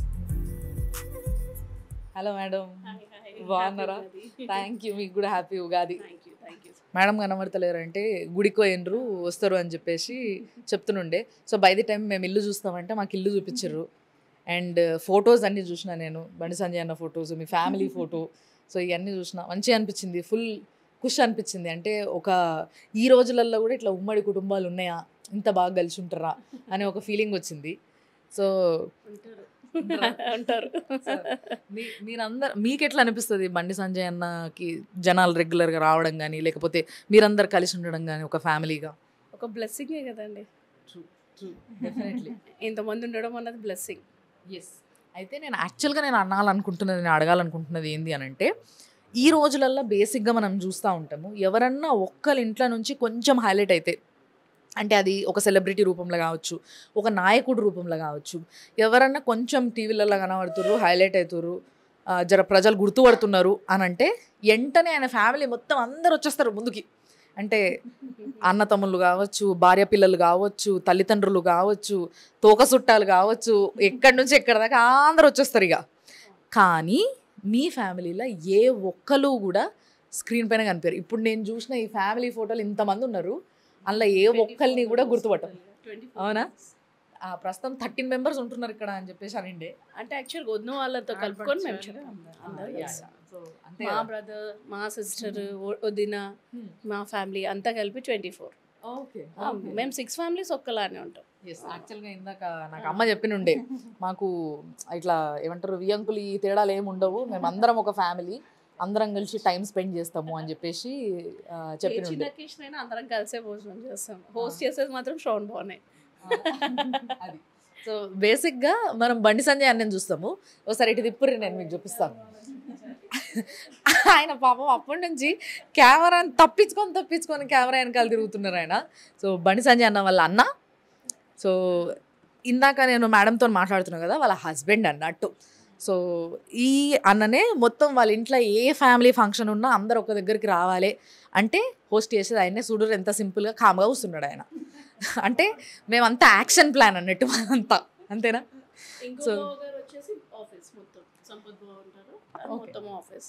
hello madam బాగున్నారా థ్యాంక్ యూ మీకు కూడా హ్యాపీ ఉగాది మేడం కనబడతలేరంటే గుడికి పోయినరు వస్తారు అని చెప్పేసి చెప్తుండే సో బై ది టైం మేము ఇల్లు చూస్తామంటే మాకు ఇల్లు చూపించారు అండ్ ఫొటోస్ అన్నీ చూసిన నేను బండి సంజయ్ అన్న ఫొటోస్ మీ ఫ్యామిలీ ఫోటో సో ఇవన్నీ చూసిన మంచిగా అనిపించింది ఫుల్ ఖుషి అనిపించింది అంటే ఒక ఈ రోజులలో కూడా ఇట్లా ఉమ్మడి కుటుంబాలు ఉన్నాయా ఇంత బాగా కలిసి ఉంటారా అనే ఒక ఫీలింగ్ వచ్చింది సో అంటారు మీ మీరందరు మీకు ఎట్లా అనిపిస్తుంది బండి సంజయ్ అన్నకి జనాలు రెగ్యులర్గా రావడం కానీ లేకపోతే మీరందరు కలిసి ఉండడం కానీ ఒక ఫ్యామిలీగా ఒక బ్లెస్సింగే కదండి డెఫినెట్లీ ఇంతమంది ఉండడం అన్నది బ్లెస్సింగ్ ఎస్ అయితే నేను యాక్చువల్గా నేను అనాలనుకుంటున్నది నేను అడగాలనుకుంటున్నది ఏంది అని అంటే ఈ రోజులల్లో బేసిక్గా మనం చూస్తూ ఉంటాము ఎవరన్నా ఒక్కరి ఇంట్లో నుంచి కొంచెం హైలైట్ అయితే అంటే అది ఒక సెలబ్రిటీ రూపంలో కావచ్చు ఒక నాయకుడు రూపంలో కావచ్చు ఎవరన్నా కొంచెం టీవీలలో కనబడుతుర్రు హైలైట్ అవుతుర్రు ఆ, జర ప్రజలు గుర్తుపడుతున్నారు అని అంటే వెంటనే ఆయన ఫ్యామిలీ మొత్తం అందరు వచ్చేస్తారు ముందుకి అంటే అన్న తమ్ముళ్ళు కావచ్చు భార్య పిల్లలు కావచ్చు తల్లిదండ్రులు కావచ్చు తోక చుట్టాలు కావచ్చు ఎక్కడి నుంచి ఎక్కడి దాకా అందరు వచ్చేస్తారు ఇక కానీ మీ ఫ్యామిలీలో ఏ ఒక్కరు కూడా స్క్రీన్ పైన కనిపారు ఇప్పుడు నేను చూసిన ఈ ఫ్యామిలీ ఫోటోలు ఇంతమంది ఉన్నారు అందులో ఏ ఒక్కరిని కూడా గుర్తుపట్టం అవునా ఆ, ప్రస్తుతం థర్టీన్ మెంబర్స్ ఉంటున్నారు ఇక్కడ అని చెప్పేసి అనిండే అంటే యాక్చువల్గా వదిన వాళ్ళతో కలుపుకొని మేము చెప్పాం అందరూ Yeah, కలిసి. yeah. So, అంతే మా కదా. బ్రదర్ మా సిస్టర్ వదిన Hmm. మా ఫ్యామిలీ అంతా కలిపి ట్వంటీ ఫోర్ Okay, ఆ, okay. మేము సిక్స్ ఫ్యామిలీస్ ఒక్కలానే ఉంటాం ఎస్ యాక్చువల్గా ఇందాక నాకు అమ్మ చెప్పినుండే మాకు ఇట్లా ఏమంటారు వియంకులు ఈ తేడాలు ఏమి ఉండవు మేము అందరం ఒక ఫ్యామిలీ అందరం కలిసి టైం స్పెండ్ చేస్తాము అని చెప్పేసి ఆ, ఏ చిన్న చెప్పినుండే అకేషన్ అయినా అందరం కలిసే భోజనం చేస్తాం హోస్ట్ చేసేది మాత్రం శ్రవణ్ బాగున్నాయి అది సో బేసిక్గా మనం బండి సంజయ్ అన్నని చూస్తాము ఒకసారి ఇటు తిప్పుర్రి నేను మీకు చూపిస్తాను ఆయన పాపం అప్పటి నుంచి కెమెరాని తప్పించుకొని తప్పించుకొని కెమెరా వెనకాల తిరుగుతున్నారు ఆయన సో బండి సంజయ్ అన్న వాళ్ళ అన్న సో ఇందాక నేను మేడంతో మాట్లాడుతున్నాను కదా వాళ్ళ హస్బెండ్ అన్నట్టు సో ఈ అన్ననే మొత్తం వాళ్ళ ఇంట్లో ఏ ఫ్యామిలీ ఫంక్షన్ ఉన్నా అందరు ఒక దగ్గరికి రావాలి అంటే హోస్ట్ చేసేది ఆయనే చూడరు ఎంత సింపుల్గా కామ్గా కూర్చున్నాడు ఆయన అంటే మేమంతా యాక్షన్ ప్లాన్ అన్నట్టు అంతా అంతేనా ఇంకో So- గారు వచ్చేసి ఆఫీస్ మొత్తం సంపత్ బాబు ఉంటారు Okay. మొత్తం ఆఫీస్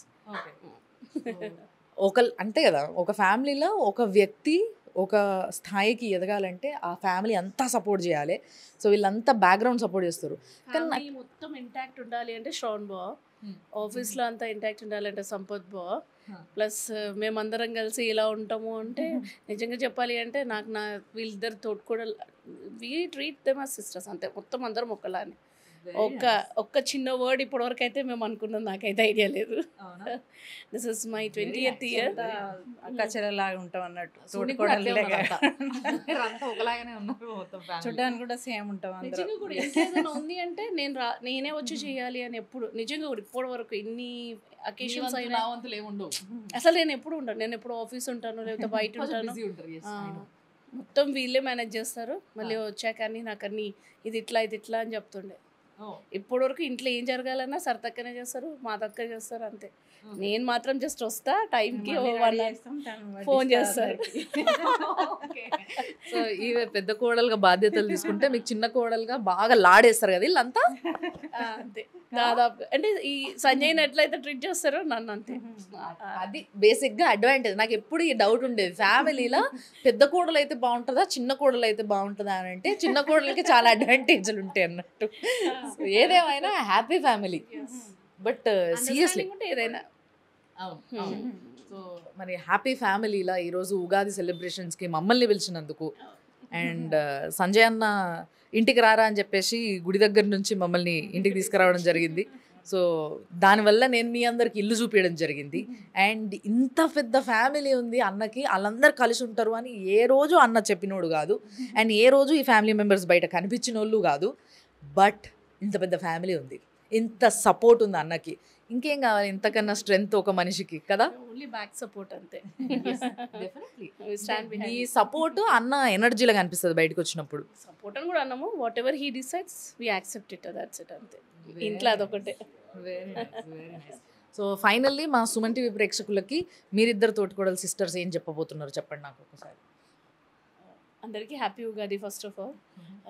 ఒక అంతే కదా ఒక ఫ్యామిలీలో ఒక వ్యక్తి ఒక స్థాయికి ఎదగాలంటే ఆ ఫ్యామిలీ అంతా సపోర్ట్ చేయాలి సో వీళ్ళంతా బ్యాక్గ్రౌండ్ సపోర్ట్ చేస్తారు కానీ ఫ్యామిలీ మొత్తం ఇంటాక్ట్ ఉండాలి అంటే శ్రవణ్ బా Hmm. ఆఫీస్లో అంతా ఇంటాక్ట్ ఉండాలంటే సంపత్ బా Hmm. ప్లస్ మేమందరం కలిసి ఇలా ఉంటాము అంటే నిజంగా చెప్పాలి అంటే నాకు నా వీళ్ళిద్దరు తోటి కూడా వీ ట్రీట్ దెమ్ ఆ సిస్టర్స్ అంతే మొత్తం అందరం ఒకలానే ఒక్క ఒక్క చిన్న వర్డ్ ఇప్పటివరకు అయితే మేము అనుకున్నాం నాకైతే ఐడియా లేదు this is my twenty eighth year కచరలాగా ఉంటాం అన్నట్టు చూడడానికి కూడా అట్లే తోటికోడళ్ళేగా. ఉన్నారంతా. మీరంతా ఒకలాగానే ఉన్నారు మొత్తం family. చూడడానికి కూడా సేమ్ ఉంటాం అందరం నిజంగా కూడా ఇంకేదైనా ఉంది అంటే నేను రా నేనే వచ్చి చేయాలి అని ఎప్పుడు నిజంగా కూడా ఇప్పటి వరకు ఎన్ని మీ అకేషన్స్ వంతు, అయినా నా వంతులు ఏమి ఉండవు అసలు నేను ఎప్పుడు ఉంటాను నేను ఎప్పుడు ఆఫీస్ ఉంటాను లేకపోతే బయట కొంచెం ఉంటాను busy ఉంటారు, yes, ఆ, I know. మొత్తం వీళ్ళే మేనేజ్ చేస్తారు మళ్ళీ వచ్చాక అన్ని నాకు అన్ని ఇది ఇట్లా ఇది ఇట్లా అని చెప్తుండే Oh, ఇప్పటి వరకు ఇంట్లో ఏం జరగాలన్నా సర్తక్కనే చేస్తారు మా దక్క చేస్తారు అంతే okay. నేను మాత్రం జస్ట్ వస్తా టైంకి మళ్ళీ వన్ ready చేస్తాం, తను ఫోన్ వడ్డిస్తారు చేస్తారు Okay. సో ఈమె పెద్ద కోడలుగా బాధ్యతలు తీసుకుంటే మీకు చిన్న కోడలుగా బాగా లాడేస్తారు కదా వీళ్ళంతా ఆ, అంతే దాదాపు అంటే ఈ సంజయ్ని ఎట్లయితే ట్రీట్ చేస్తారో నన్ను అంతే అది బేసిక్ గా అడ్వాంటేజ్ నాకు ఎప్పుడు ఈ డౌట్ ఉండేది ఫ్యామిలీలో పెద్ద కోడలు అయితే బాగుంటుందా చిన్న కోడలు అయితే బాగుంటుందా అని అంటే చిన్న కోడలకి చాలా అడ్వాంటేజ్లు ఉంటాయి అన్నట్టు So, ఏదేమైనా happy family but seriously Understanding ఉంటే ఏదైనా సో మరి హ్యాపీ ఫ్యామిలీలా ఈరోజు ఉగాది సెలబ్రేషన్స్కి మమ్మల్ని పిలిచినందుకు అండ్ సంజయ్ అన్న ఇంటికి రారా అని చెప్పేసి గుడి దగ్గర నుంచి మమ్మల్ని ఇంటికి తీసుకురావడం జరిగింది సో దానివల్ల నేను మీ అందరికి ఇల్లు చూపించడం జరిగింది అండ్ ఇంత పెద్ద ఫ్యామిలీ ఉంది అన్నకి వాళ్ళందరూ కలిసి ఉంటారు అని ఏ రోజు అన్న చెప్పినోడు కాదు అండ్ ఏ రోజు ఈ ఫ్యామిలీ మెంబర్స్ బయట కనిపించిన వాళ్ళు కాదు బట్ ఇంత పెద్ద ఫ్యామిలీ ఉంది ఇంత సపోర్ట్ ఉంది అన్నకి ఇంకేం కావాలి ఇంతకన్నా స్ట్రెంగ్త్ ఒక మనిషికి కదా ఓన్లీ బ్యాక్ సపోర్ట్ అంతే స్టాండ్ ఈ సపోర్ట్ అన్న ఎనర్జీలో కనిపిస్తుంది బయటకు వచ్చినప్పుడు సపోర్ట్ అని కూడా అన్నాము whatever he decides we accept it that's it అంతే ఇంట్లో అదొకటే సో ఫైనల్లీ మా సుమన్ టీవీ ప్రేక్షకులకి మీరిద్దరు తోటికోడలు సిస్టర్స్ ఏం చెప్పబోతున్నారు చెప్పండి నాకు ఒకసారి అందరికీ happy Ugadi first of all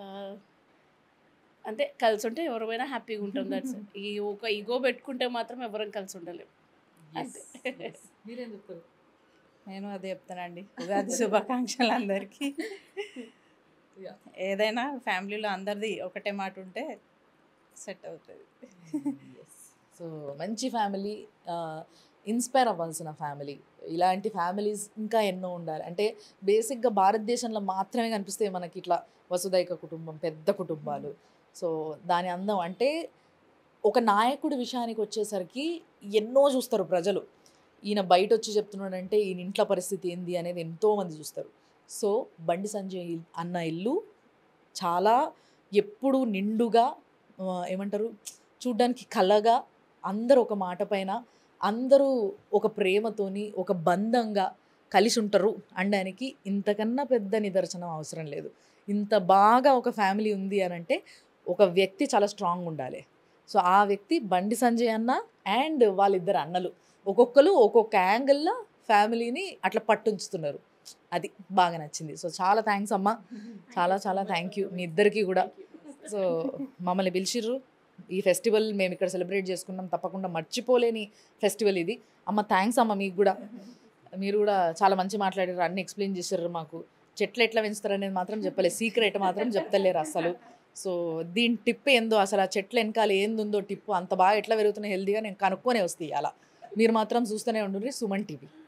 అంతే కలిసి ఉంటే ఎవరైనా హ్యాపీగా ఉంటాం దట్స్ ఈ ఒక ఈగో పెట్టుకుంటే మాత్రం ఎవరం కలిసి ఉండలేం అంతే మీరేం చెప్తారు నేను అదే చెప్తానండి ఉగాది శుభాకాంక్షలు అందరికీ Yeah. ఏదైనా ఫ్యామిలీలో అందరిది ఒకటే మాట ఉంటే సెట్ అవుతుంది సో మంచి ఫ్యామిలీ ఇన్స్పైర్ అవ్వాల్సిన ఫ్యామిలీ ఇలాంటి ఫ్యామిలీస్ ఇంకా ఎన్నో ఉండాలి అంటే బేసిక్గా భారతదేశంలో మాత్రమే కనిపిస్తాయి మనకి ఇట్లా వసుదైక కుటుంబం పెద్ద కుటుంబాలు సో దాని అందం అంటే ఒక నాయకుడి విషయానికి వచ్చేసరికి ఎన్నో చూస్తారు ప్రజలు ఈయన బయట వచ్చి చెప్తున్నాడంటే ఈయన ఇంట్లో పరిస్థితి ఏంది అనేది ఎంతోమంది చూస్తారు సో బండి సంజయ్ ఇల్- అన్న ఇల్లు చాలా ఎప్పుడు నిండుగా ఆ, ఏమంటారు చూడ్డానికి కలగా అందరూ ఒక మాట పైన అందరూ ఒక ప్రేమతోని ఒక బంధంగా కలిసి ఉంటారు అనడానికి ఇంతకన్నా పెద్ద నిదర్శనం అవసరం లేదు ఇంత బాగా ఒక ఫ్యామిలీ ఉంది అని అంటే ఒక వ్యక్తి చాలా స్ట్రాంగ్ ఉండాలి సో ఆ వ్యక్తి బండి సంజయ్ అన్న అండ్ వాళ్ళిద్దరు అన్నలు ఒక్కొక్కరు ఒక్కొక్క యాంగిల్లో ఫ్యామిలీని అట్లా పట్టుంచుతున్నారు అది బాగా నచ్చింది సో చాలా థ్యాంక్స్ అమ్మ చాలా చాలా థ్యాంక్ యూ మీ ఇద్దరికి కూడా సో మమ్మల్ని పిలిచిర్రు ఈ ఫెస్టివల్ మేము ఇక్కడ సెలబ్రేట్ చేసుకున్నాం తప్పకుండా మర్చిపోలేని ఫెస్టివల్ ఇది అమ్మ థ్యాంక్స్ అమ్మ మీకు కూడా మీరు కూడా చాలా మంచి మాట్లాడారు అన్ని ఎక్స్ప్లెయిన్ చేశారు మాకు చెట్లు ఎట్లా పెంచుతారు అనేది మాత్రం చెప్పలేదు సీక్రెట్ మాత్రం చెప్తలేరు అసలు సో దీని టిప్ ఏందో అసలు ఆ చెట్ల వెనకాల ఏందుందో టిప్ అంత బాగా ఎట్లా పెరుగుతున్నాయి హెల్తీగా నేను కనుక్కొనే వస్తాయి అలా మీరు మాత్రం చూస్తూనే ఉండండి సుమన్ టీవీ